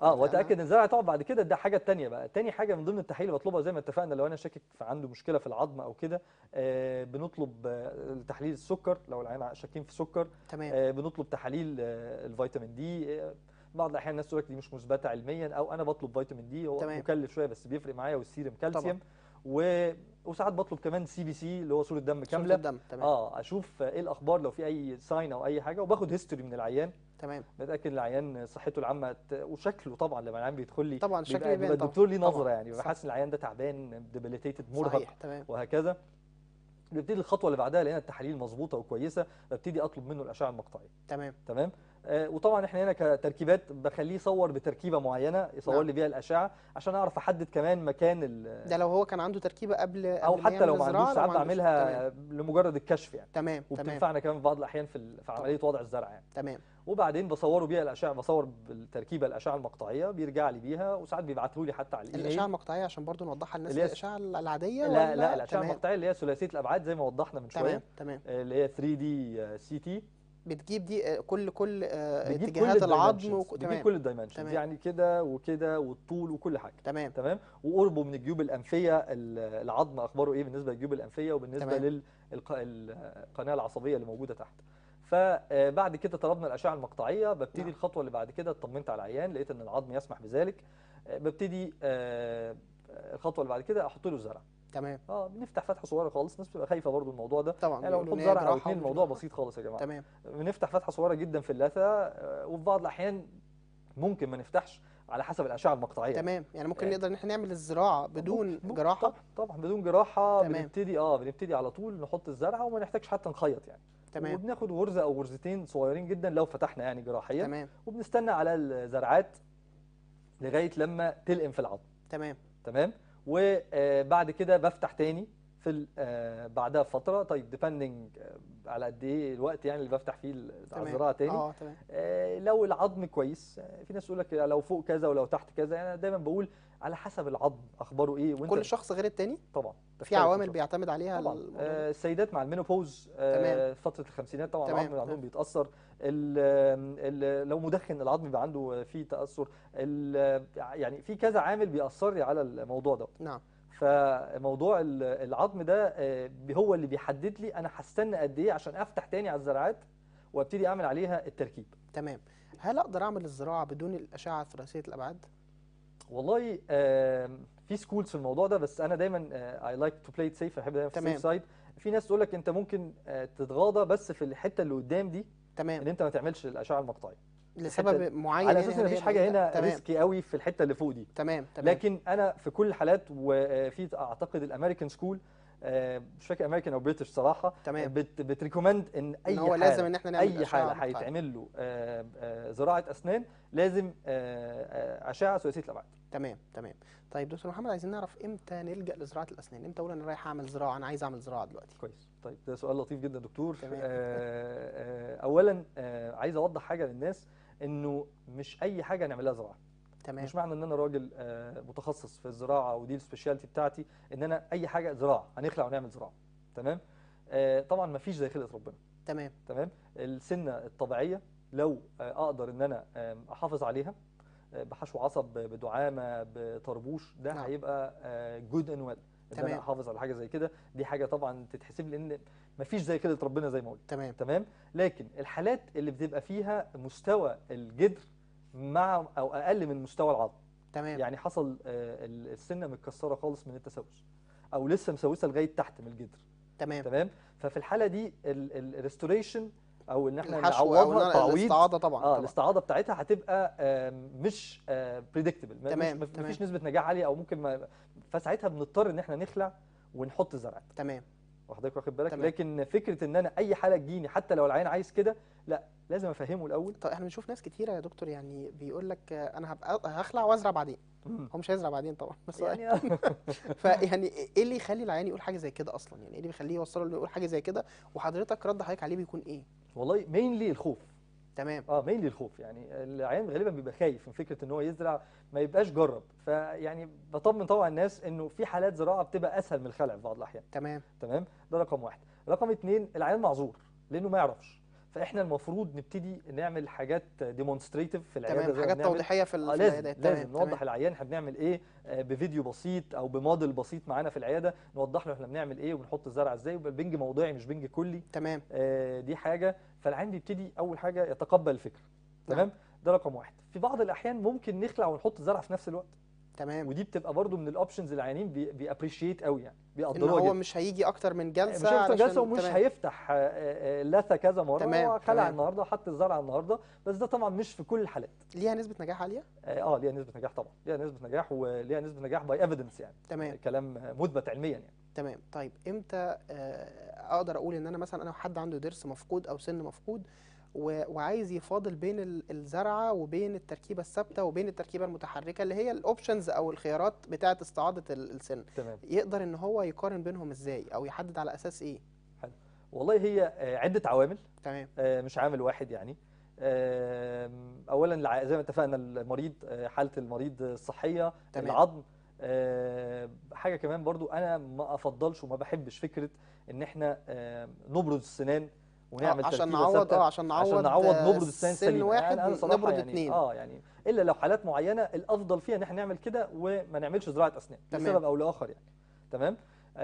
اه أنا- واتاكد ان الزرعه تقعد بعد كده ده حاجه تانية بقى تاني حاجه من ضمن التحاليل اللي بطلبها زي ما اتفقنا لو انا شاكك في عنده مشكله في العظم او كده آه بنطلب آه تحليل السكر لو العيان شاكين في سكر تمام آه بنطلب تحاليل آه الفيتامين دي آه بعض الاحيان الناس تقول لك دي مش مثبته علميا او انا بطلب فيتامين دي هو تمام. مكلف شويه بس بيفرق معايا والسيرم كالسيوم و... وساعات بطلب كمان سي بي سي اللي هو صوره دم صورة كامله الدم تمام اه اشوف ايه الاخبار لو في اي ساين او اي حاجه وباخد هيستوري من العيان تمام بتاكد العيان صحته العامه ت- وشكله طبعا لما العيان بيدخل لي طبعا الشكل بيبقى, يبان بيبقى طبعا. الدكتور ليه طبعاً. نظره يعني بيبقى صح. حاسس ان العيان ده تعبان ديبيليتيتد مرهق صحيح تمام وهكذا بيبتدي الخطوه اللي بعدها لقينا التحاليل مظبوطه وكويسه ببتدي اطلب منه الاشعه المقطعيه تمام تمام آه وطبعا احنا هنا كتركيبات بخليه يصور بتركيبه معينه يصور نعم. لي بيها الاشعه عشان اعرف احدد كمان مكان ال ده لو هو كان عنده تركيبه قبل او قبل ما حتى لو يعمل ما الزراعة، عندوش لو ساعات ما عندوش- بعملها لمجرد الكشف يعني تمام تمام تمام وبتنفعنا كمان في بعض الاحيان في ال- في عمليه وضع الزرع يعني تمام وبعدين بصوره بيها الاشعه بصور بالتركيبه الاشعه المقطعيه بيرجع لي بيها وساعات بيبعته لي حتى على الاشعه الايميل المقطعيه عشان برضو نوضحها للناس اللي هي الاشعه العاديه لا ولا لا الاشعه تمام المقطعيه اللي هي ثلاثيه الابعاد زي ما وضحنا من شويه تمام تمام آه، اللي هي 3 دي سي تي بتجيب دي آه، كل كل آه، بتجيب كل اتجاهات العظم الدايمنشنز وك... بتجيب تمام كل الدايمنشنز تمام. يعني كده وكده والطول وكل حاجه تمام تمام وقربه من الجيوب الانفيه ال- العظم اخباره ايه بالنسبه للجيوب الانفيه وبالنسبه تمام. للقناه العصبيه اللي موجوده تحت فبعد كده طلبنا الاشعه المقطعيه ببتدي نعم. الخطوه اللي بعد كده اطمنت على العيان لقيت ان العظم يسمح بذلك آه، ببتدي آه، الخطوه اللي بعد كده احط له زرع تمام اه بنفتح فتحه صغيره خالص الناس بتبقى خايفه برضو الموضوع ده طبعا يعني لو بيقولوا نحط إن هي زرع او جراحة اتنين ومش الموضوع جراحة. بسيط خالص يا جماعه تمام بنفتح فتحه صغيره جدا في اللثه آه، وفي بعض الاحيان ممكن ما نفتحش على حسب الاشعه المقطعيه تمام يعني ممكن يعني- نقدر ان احنا نعمل الزراعه بدون ممكن- ممكن جراحه طبعا طبعا بدون جراحه تمام. بنبتدي اه بنبتدي على طول نحط الزرعه وما نحتاجش حتى نخيط يعني تمام وبناخد غرزه او غرزتين صغيرين جدا لو فتحنا يعني جراحيا تمام وبنستنى على الزرعات لغايه لما تلقم في العظم تمام تمام وبعد كده بفتح تاني في ال- آه، بعدها بفتره طيب ديبندنج على قد ايه الوقت يعني اللي بفتح فيه ال- على تمام الزراعه تاني اه تمام آه، لو العظم كويس آه، في ناس تقول لك لو فوق كذا ولو تحت كذا يعني انا دايما بقول على حسب العظم اخباره ايه وانت كل شخص غير التاني طبعا في تختلف من عوامل شخص. بيعتمد عليها طبعا الموضوع ده؟ آه، السيدات مع المينوبوز آه، فتره الخمسينات طبعا تمام، العظم اللي عندهم تمام. بيتاثر ال- ال- لو مدخن العظم بيبقى عنده فيه تاثر ال- يعني في كذا عامل بيأثر لي على الموضوع ده نعم فموضوع ال- العظم ده آه، هو اللي بيحدد لي انا هستنى قد ايه عشان افتح تاني على الزراعات وابتدي اعمل عليها التركيب تمام هل اقدر اعمل الزراعه بدون الاشعه ثلاثيه الابعاد والله آم، في سكولز في الموضوع ده بس انا دايما اي لايك تو بلاي سيف بحب دايما في تمام. السيف سايد في ناس تقول لك انت ممكن آه، تتغاضى بس في الحته اللي قدام دي تمام ان انت ما تعملش الاشعه المقطعيه لسبب معين على يعني اساس ان هل هي مفيش حاجه بعيدة؟ هنا تمام ريسكي قوي في الحته اللي فوق دي تمام تمام لكن انا في كل الحالات وفي اعتقد الامريكان سكول مش فاكر امريكان او بريتش صراحه تمام بت بتريكومند ان اي ان هو حالة لازم ان احنا نعمل اي أشعة حاله مقطعية. هيتعمل له آه، آه، زراعه اسنان لازم آه، آه، اشعه ثلاثيه الابعاد تمام تمام طيب دكتور محمد عايزين نعرف امتى نلجا لزراعه الاسنان امتى اقول انا رايح اعمل زراعه انا عايز اعمل زراعه دلوقتي كويس طيب ده سؤال لطيف جدا دكتور تمام. آه، آه، اولا آه، عايز اوضح حاجه للناس انه مش اي حاجه نعملها زراعه تمام مش معنى ان انا راجل آه، متخصص في الزراعه ودي السبيشاليتي بتاعتي ان انا اي حاجه زراعه هنخلع ونعمل زراعه تمام آه، طبعا ما فيش زي خلقه ربنا تمام تمام السنه الطبيعيه لو آه، اقدر ان انا آم، احافظ عليها آه، بحشو عصب بدعامه بطربوش ده نعم. هيبقى جود ان ويل ان تمام. انا احافظ على حاجه زي كده دي حاجه طبعا تتحسب لي ان مفيش زي خلقه ربنا زي ما قلت تمام تمام لكن الحالات اللي بتبقى فيها مستوى الجدر مع او اقل من مستوى العظم تمام يعني حصل آه، ال- السنه متكسره خالص من التسوس او لسه مسوسه لغايه تحت من الجدر تمام تمام ففي الحاله دي الريستوريشن او ان احنا الحشو او نعوضها إن أنا- تعويض الاستعاضه طبعا اه طبعا الاستعاضه بتاعتها هتبقى آم، مش بريدكتبل تمام، مش تمام. مفيش نسبه نجاح عاليه او ممكن ما فساعتها بنضطر ان احنا نخلع ونحط زرعات تمام وحضرتك واخد بالك تمام. لكن فكره ان انا اي حاله تجيني حتى لو العيان عايز كده لا لازم افهمه الاول طيب احنا بنشوف ناس كتيره يا دكتور يعني بيقول لك آه، انا هبقى هخلع وازرع بعدين مم. هو مش هيزرع بعدين طبعا بس هو يعني فيعني ايه اللي يخلي العيان يقول حاجه زي كده اصلا يعني ايه اللي بيخليه يوصله انه يقول حاجه زي كده وحضرتك رد حضرتك عليه بيكون ايه والله مينلي الخوف تمام اه مينلي الخوف يعني العيان غالبا بيبقى خايف من فكره ان هو يزرع ما يبقاش جرب فيعني بطمن طبعا الناس انه في حالات زراعه بتبقى اسهل من الخلع في بعض الاحيان تمام تمام ده رقم واحد رقم اتنين العيان معذور لانه ما يعرفش فاحنا المفروض نبتدي نعمل حاجات ديمونستريتيف في العياده تمام زي ما حاجات بنعمل. توضيحيه في ال- آه في لازم العيادات لازم تمام نوضح تمام. العيان احنا بنعمل ايه آه، بفيديو بسيط او بموديل بسيط معانا في العياده نوضح له احنا بنعمل ايه وبنحط الزرع ازاي ويبقى البنج موضعي مش بنج كلي تمام آه، دي حاجه فالعيان بيبتدي اول حاجه يتقبل الفكره تمام ده رقم واحد في بعض الاحيان ممكن نخلع ونحط الزرع في نفس الوقت تمام ودي بتبقى برضو من الاوبشنز اللي العيانين بي بيابريشيت قوي يعني ان بيقدروها هو جدا مش هيجي اكتر من جلسه مش هيفتح علشان- جلسه ومش تمام. هيفتح آه، آه، لثه كذا مره تمام، هو خلع تمام. النهارده وحط الزرع النهارده بس ده طبعا مش في كل الحالات ليها نسبه نجاح عاليه اه آه، ليها نسبه نجاح طبعا ليها نسبه نجاح وليها نسبه نجاح باي ايفيدنس يعني تمام كلام مثبت علميا يعني تمام طيب امتى آه، اقدر اقول ان انا مثلا انا حد عنده ضرس مفقود او سن مفقود و- وعايز يفاضل بين ال- الزرعه وبين التركيبه الثابته وبين التركيبه المتحركه اللي هي الاوبشنز او الخيارات بتاعه استعاضه ال- السن تمام يقدر ان هو يقارن بينهم ازاي او يحدد على اساس ايه والله هي آه، عده عوامل تمام آه، مش عامل واحد يعني آم، اولا الع- زي ما اتفقنا المريض آه، حاله المريض الصحيه تمام. العظم آه، حاجه كمان برضو انا ما افضلش وما بحبش فكره ان احنا آه، نبرز السنان ونعمل آه، عشان تركيبة نعوض ثابتة اه عشان نعوض عشان نعوض آه، نبرد السنان سن سليم واحد أنا صراحة نبرد يعني اتنين اه يعني الا لو حالات معينه الافضل فيها ان احنا نعمل كده وما نعملش زراعه اسنان تمام. لسبب او لاخر يعني تمام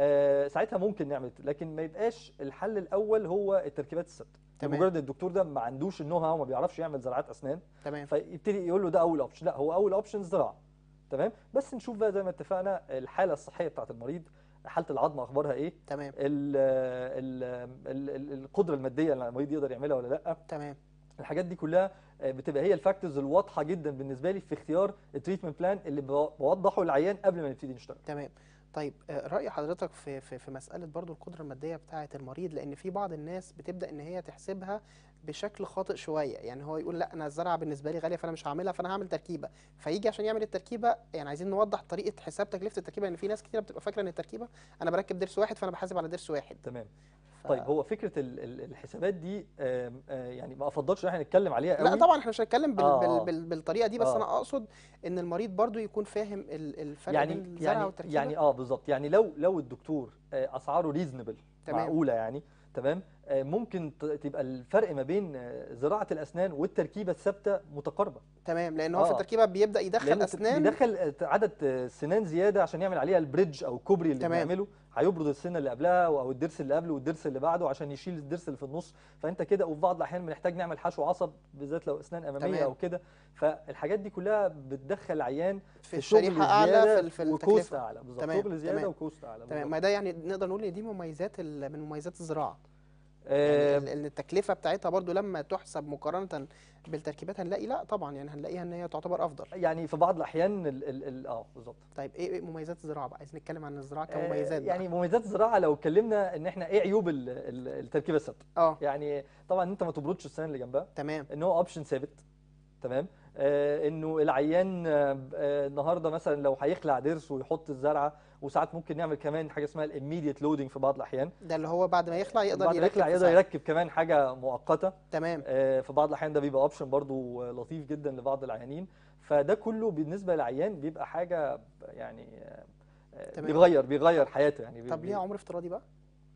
آه ساعتها ممكن نعمل لكن ما يبقاش الحل الاول هو التركيبات الثابته تمام. مجرد ان الدكتور ده ما عندوش النو هاو وما بيعرفش يعمل زراعات اسنان تمام فيبتدي يقول له ده اول اوبشن لا هو اول اوبشن زراعه تمام بس نشوف بقى زي ما اتفقنا الحاله الصحيه بتاعت المريض حاله العظم اخبارها ايه تمام ال ال ال ال القدره الماديه اللي المريض يقدر يعملها ولا لا تمام الحاجات دي كلها آه، بتبقى هي الفاكتورز الواضحه جدا بالنسبه لي في اختيار التريتمنت بلان اللي بو- بوضحه للعيان قبل ما نبتدي نشتغل تمام طيب آه، رأي حضرتك في في في مسألة برضو القدرة المادية بتاعة المريض لأن في بعض الناس بتبدأ إن هي تحسبها بشكل خاطئ شوية يعني هو يقول لا أنا الزرعة بالنسبة لي غالية فأنا مش هعملها فأنا هعمل تركيبة فيجي عشان يعمل التركيبة يعني عايزين نوضح طريقة حساب تكلفة التركيبة لأن في ناس كتير بتبقى فاكرة إن التركيبة أنا بركب ضرس واحد فأنا بحاسب على ضرس واحد تمام ف... طيب هو فكره ال- ال- الحسابات دي آم، آه، يعني ما افضلش ان احنا نتكلم عليها قوي لا طبعا احنا مش هنتكلم بال... آه، بال... آه. بال... بالطريقة دي بس آه. أنا أقصد إن المريض برضو يكون فاهم ال- الفرق يعني بين الزرعة يعني والتركيبة يعني اه بالظبط يعني لو لو الدكتور آه، اسعاره ريزونبل تمام. معقوله يعني تمام آه، ممكن ت- تبقى الفرق ما بين آه، زراعه الاسنان والتركيبه الثابته متقاربه تمام لأن هو في آه. التركيبة بيبدأ يدخل لأنه أسنان بيدخل آه، عدد آه، سنان زياده عشان يعمل عليها البريدج او الكوبري اللي تمام. بنعمله هيبرد السنه اللي قبلها او الضرس اللي قبله والضرس اللي بعده عشان يشيل الضرس اللي في النص فانت كده وفي بعض الاحيان بنحتاج نعمل حشو عصب بالذات لو اسنان اماميه تمام. او كده فالحاجات دي كلها بتدخل عيان في شغل الشريحة أعلى زيادة في ال- في وكوست التكلفة اعلى بالظبط تمام، شغل زياده تمام. وكوست اعلى تمام بالظبط. ما ده يعني نقدر نقول ان دي مميزات ال- من مميزات الزراعه آه، يعني ال- ال- التكلفه بتاعتها برضو لما تحسب مقارنه بالتركيبات هنلاقي لا طبعا يعني هنلاقيها ان هي تعتبر افضل يعني في بعض الاحيان ال ال ال اه بالظبط طيب ايه إيه مميزات الزراعه بقى عايزين نتكلم عن الزراعه آه، كمميزات بقى. يعني مميزات الزراعه لو اتكلمنا ان احنا ايه عيوب ال- ال- التركيبه الثابته اه يعني طبعا انت ما تبردش السنان اللي جنبها تمام ان هو اوبشن ثابت تمام آه انه العيان آه آه، النهارده مثلا لو هيخلع ضرس ويحط الزرعه وساعات ممكن نعمل كمان حاجه اسمها الاميديت لودنج في بعض الاحيان ده اللي هو بعد ما يخلع يقدر بعد ما يركب يخلع في يقدر ساعة. يركب كمان حاجه مؤقته تمام آه، في بعض الاحيان ده بيبقى اوبشن برضو آه، لطيف جدا لبعض العيانين فده كله بالنسبه للعيان بيبقى حاجه يعني آه، آه، تمام. بيغير بيغير حياته يعني بي- طب بي- ليها عمر افتراضي بقى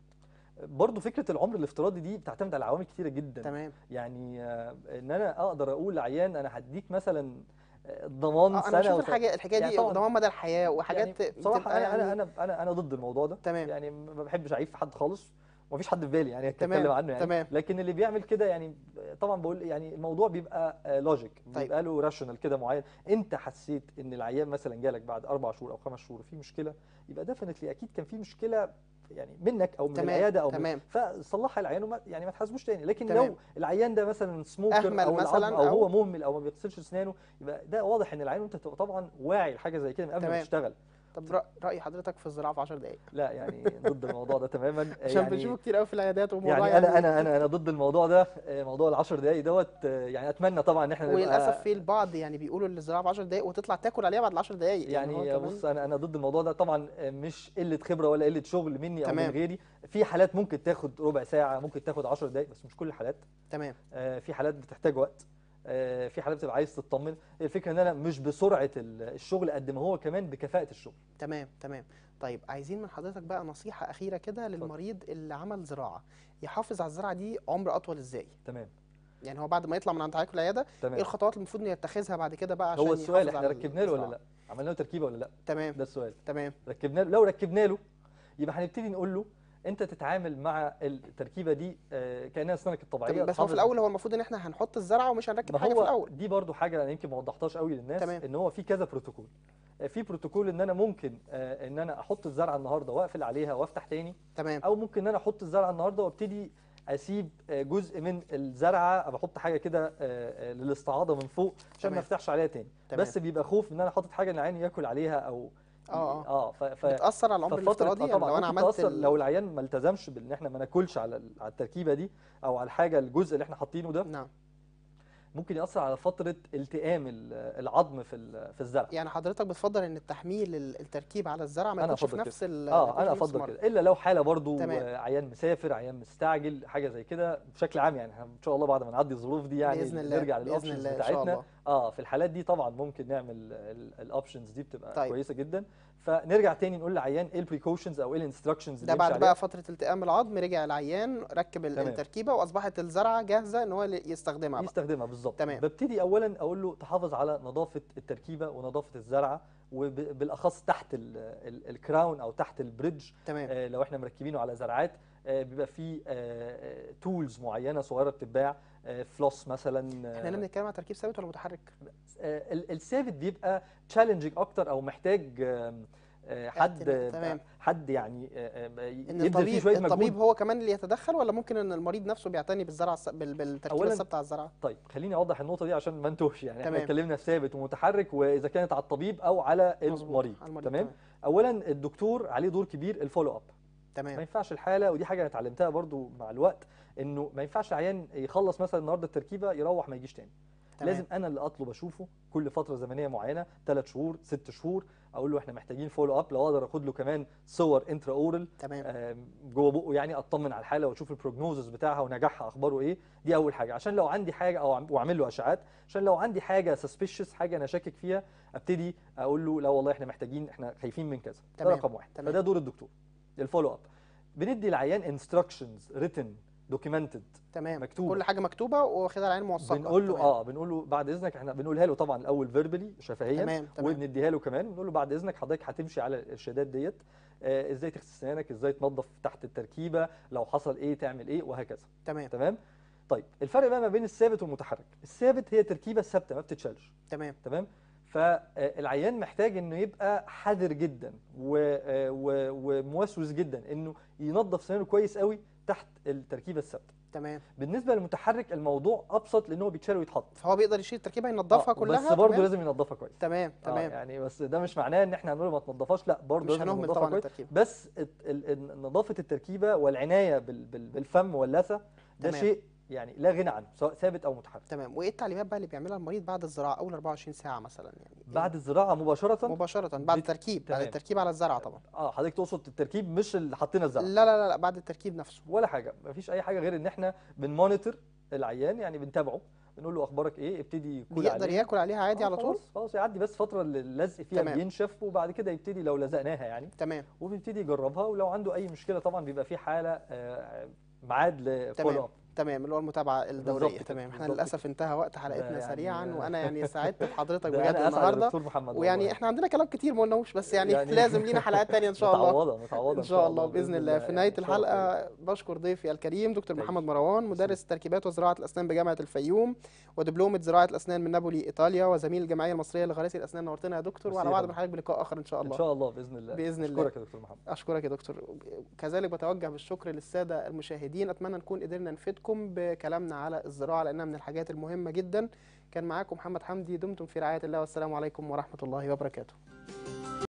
برضو فكره العمر الافتراضي دي بتعتمد على عوامل كتيره جدا تمام يعني آه، ان انا اقدر اقول لعيان انا هديك مثلا آه، ضمان اه سنه انا بشوف وت- الحاجه الحكايه يعني دي طبعاً ضمان مدى الحياه وحاجات يعني بصراحه بتبقى انا انا يعني انا انا انا ضد الموضوع ده تمام يعني ما بحبش اعيب في حد خالص ومفيش حد في بالي يعني تمام، اتكلم عنه يعني تمام. لكن اللي بيعمل كده يعني طبعا بقول يعني الموضوع بيبقى لوجيك طيب. بيبقى له راشونال كده معين انت حسيت ان العيان مثلا جالك بعد اربع شهور او خمس شهور وفي مشكله يبقى ديفنتلي اكيد كان في مشكله يعني منك او من تمام، العياده او من تمام. فصلحها العيان وما يعني ما تحاسبوش تاني لكن تمام. لو العيان ده مثلا سموكر أهمل او مثلاً مثلا او أو- هو مهمل او ما بيغسلش اسنانه يبقى ده واضح ان العيان انت تبقى طبعا واعي لحاجه زي كده من قبل ما تمام. تشتغل طب رأ- راي حضرتك في الزراعه في 10 دقائق لا يعني ضد الموضوع ده تماما عشان يعني بنشوفه كتير قوي في العيادات وموضوع يعني انا انا انا انا ضد الموضوع ده آه، موضوع ال 10 دقائق دوت آه، يعني اتمنى طبعا ان احنا نبقى- وللاسف في البعض يعني بيقولوا ان الزراعه في 10 دقائق وتطلع تاكل عليها بعد ال 10 دقائق هو يعني كمان- بص انا انا ضد الموضوع ده طبعا آه، مش قله خبره ولا قله شغل مني او من تمام. غيري في حالات ممكن تاخد ربع ساعه ممكن تاخد 10 دقائق بس مش كل الحالات تمام آه، في حالات بتحتاج وقت آه، في حالات بتبقى عايز تطمن الفكره ان انا مش بسرعه ال- الشغل قد ما هو كمان بكفاءه الشغل تمام تمام طيب عايزين من حضرتك بقى نصيحة أخيرة كده للمريض اللي عمل زراعة يحافظ على الزراعة دي عمر أطول إزاي؟ تمام يعني هو بعد ما يطلع من عند حضرتك العيادة إيه تمام الخطوات اللي المفروض إنه يتخذها بعد كده بقى عشان هو السؤال يحافظ احنا على ركبنا له ولا الزراعة؟ لا عملنا له تركيبه ولا لا تمام ده السؤال تمام ركبنا له لو ركبنا له يبقى هنبتدي نقول له انت تتعامل مع التركيبه دي آه، كانها اسنانك الطبيعيه تمام بس هو في تحافظ- الأول هو المفروض إن إحنا هنحط الزرعة ومش هنركب ما حاجة في هو الأول دي برضو حاجه انا يمكن ما وضحتهاش قوي للناس تمام. ان هو في كذا بروتوكول آه، في بروتوكول ان انا ممكن آه، ان انا احط الزرعه النهارده واقفل عليها وافتح تاني تمام او ممكن ان انا احط الزرعه النهارده وابتدي اسيب آه، جزء من الزرعه بحط حاجه كده آه، آه، للاستعاضه من فوق عشان تمام. ما افتحش عليها تاني تمام. بس بيبقى خوف ان انا حاطط حاجه ان العين ياكل عليها او اه اه اه ف... ف... بتأثر على العمر ففترة- الافتراضي آه يعني طبعا لو أنا ممكن عملت تأثر ال- لو العيان ما التزمش بان احنا ما ناكلش على ال- على التركيبه دي او على الحاجه الجزء اللي احنا حاطينه ده نعم ممكن يأثر على فتره التئام ال- العظم في ال- في الزرع يعني حضرتك بتفضل ان التحميل ال- التركيب على الزرع ما أنا يكونش في أفضل نفس ال اه ما انا يكونش في نفس افضل المرة. كده الا لو حاله برضو تمام. آه، عيان مسافر عيان مستعجل حاجه زي كده بشكل عام يعني إحنا ان شاء الله بعد ما نعدي الظروف دي يعني باذن الله نرجع باذن للاوبشنز الله ان شاء بتاعتنا الله اه في الحالات دي طبعا ممكن نعمل الاوبشنز دي بتبقى طيب. كويسه جدا فنرجع تاني نقول للعيان ايه البريكوشنز او ايه الانستراكشنز ده بعد بقى فتره التئام العظم رجع العيان ركب ال- تمام. التركيبه واصبحت الزرعه جاهزه ان هو ل- يستخدمها بقى يستخدمها بالظبط تمام. ببتدي اولا اقول له تحافظ على نظافه التركيبه ونظافه الزرعه وبالاخص تحت ال- ال- الكراون او تحت البريدج تمام آه، لو احنا مركبينه على زرعات آه، بيبقى فيه تولز معينه صغيره بتتباع فلوس مثلا آه، احنا هنا بنتكلم عن تركيب ثابت ولا متحرك آه، ال- الثابت بيبقى تشالنجينج اكتر او محتاج آم، آه، حد اعتناء، تمام. حد يعني آه، آه، ان يبذل فيه الطبيب شويه الطبيب مجهود هو كمان اللي يتدخل ولا ممكن ان المريض نفسه بيعتني بالزرعه الس- بال- بالتركيبه أولاً الثابته على الزرعه طيب خليني اوضح النقطه دي عشان ما نتوهش يعني احنا تمام. اتكلمنا في ثابت ومتحرك واذا كانت على الطبيب او على مظبوط، المريض على المريض تمام اولا الدكتور عليه دور كبير الفولو اب ما تمام ينفعش الحاله ودي حاجه انا اتعلمتها برضو مع الوقت انه ما ينفعش العيان يخلص مثلا النهارده التركيبه يروح ما يجيش تاني تمام. لازم انا اللي اطلب اشوفه كل فتره زمنيه معينه ثلاث شهور ست شهور اقول له احنا محتاجين فولو اب لو اقدر اخد له كمان صور انترا اورال تمام آم، جوه بقه يعني اطمن على الحاله واشوف البروجنوزس بتاعها ونجاحها اخباره ايه دي اول حاجه عشان لو عندي حاجه او عم- واعمل له اشعاعات عشان لو عندي حاجه سسبيشس حاجه انا شاكك فيها ابتدي اقول له لا والله احنا محتاجين احنا خايفين من كذا ده تمام، رقم واحد تمام. فده دور الدكتور الفولو اب بندي العيان انستراكشنز ريتن دوكيومنتد تمام مكتوبة. كل حاجه مكتوبه واخدها العين موثقه بنقول له تمام. اه بنقول له بعد اذنك احنا بنقولها له طبعا الاول فيربلي شفهيا تمام تمام وبنديها له كمان بنقول له بعد اذنك حضرتك هتمشي على الارشادات ديت آه ازاي تغسل سنانك ازاي تنظف تحت التركيبه لو حصل ايه تعمل ايه وهكذا تمام تمام طيب الفرق بقى ما بين الثابت والمتحرك الثابت هي تركيبه ثابته ما بتتشالش تمام تمام فالعيان محتاج انه يبقى حذر جدا و- آه، و- وموسوس جدا انه ينظف سنانه كويس قوي تحت التركيبه الثابته تمام بالنسبه للمتحرك الموضوع ابسط لان هو بيتشال ويتحط فهو بيقدر يشيل التركيبه ينظفها آه، كلها بس برضه تمام؟ لازم ينظفها كويس تمام آه تمام يعني بس ده مش معناه ان احنا هنقول ما تنظفهاش لا برضه مش لازم هنهمل ننظفها طبعا كويس التركيبه بس الت- ال- ال- نظافه التركيبه والعنايه بال- بال- بالفم واللثه ده تمام. شيء يعني لا غنى عنه سواء ثابت او متحرك تمام وايه التعليمات بقى اللي بيعملها المريض بعد الزراعه اول 24 ساعه مثلا يعني إيه؟ بعد الزراعه مباشره مباشره بعد بت- التركيب بعد تمام. التركيب على الزرعه طبعا اه حضرتك تقصد التركيب مش اللي حطينا الزرع لا لا لا لا بعد التركيب نفسه ولا حاجه مفيش اي حاجه غير ان احنا بنمونيتور العيان يعني بنتابعه بنقول له اخبارك ايه ابتدي يكل بيقدر عليه. ياكل عليها عادي آه على طول خلاص خلاص يعدي بس فتره اللي اللزق فيها تمام. بينشف وبعد كده يبتدي لو لزقناها يعني تمام وبيبتدي يجربها ولو عنده اي مشكله طبعا بيبقى في حاله آه، ميعاد لفولو تمام اب تمام اللي هو المتابعه الدوريه كده، تمام احنا بالظبط للاسف انتهى وقت حلقتنا يعني- سريعا وانا يعني سعدت بحضرتك ده بجد انا اسعد يا النهارده دكتور محمد ويعني والله. احنا عندنا كلام كتير ما قلناهوش بس يعني, يعني لازم لينا حلقات تانية ان شاء الله متعوضه متعوضه ان شاء الله باذن الله في يعني نهايه إن شاء الله الحلقه بشكر ضيفي الكريم دكتور تعيش. محمد مروان مدرس تركيبات وزراعه الاسنان بجامعه الفيوم ودبلومه زراعه الاسنان من نابولي ايطاليا وزميل الجمعيه المصريه لغراسي الاسنان نورتنا يا دكتور ميرسي وعلى يا وعد فندم. من حضرتك بلقاء اخر ان شاء ان الله شاء الله باذن الله بإذن الله. اشكرك يا دكتور محمد اشكرك يا دكتور كذلك بتوجه بالشكر للساده المشاهدين اتمنى نكون قدرنا نفيدكم بكلامنا على الزراعه لانها من الحاجات المهمه جدا كان معاكم محمد حمدي دمتم في رعايه الله والسلام عليكم ورحمه الله وبركاته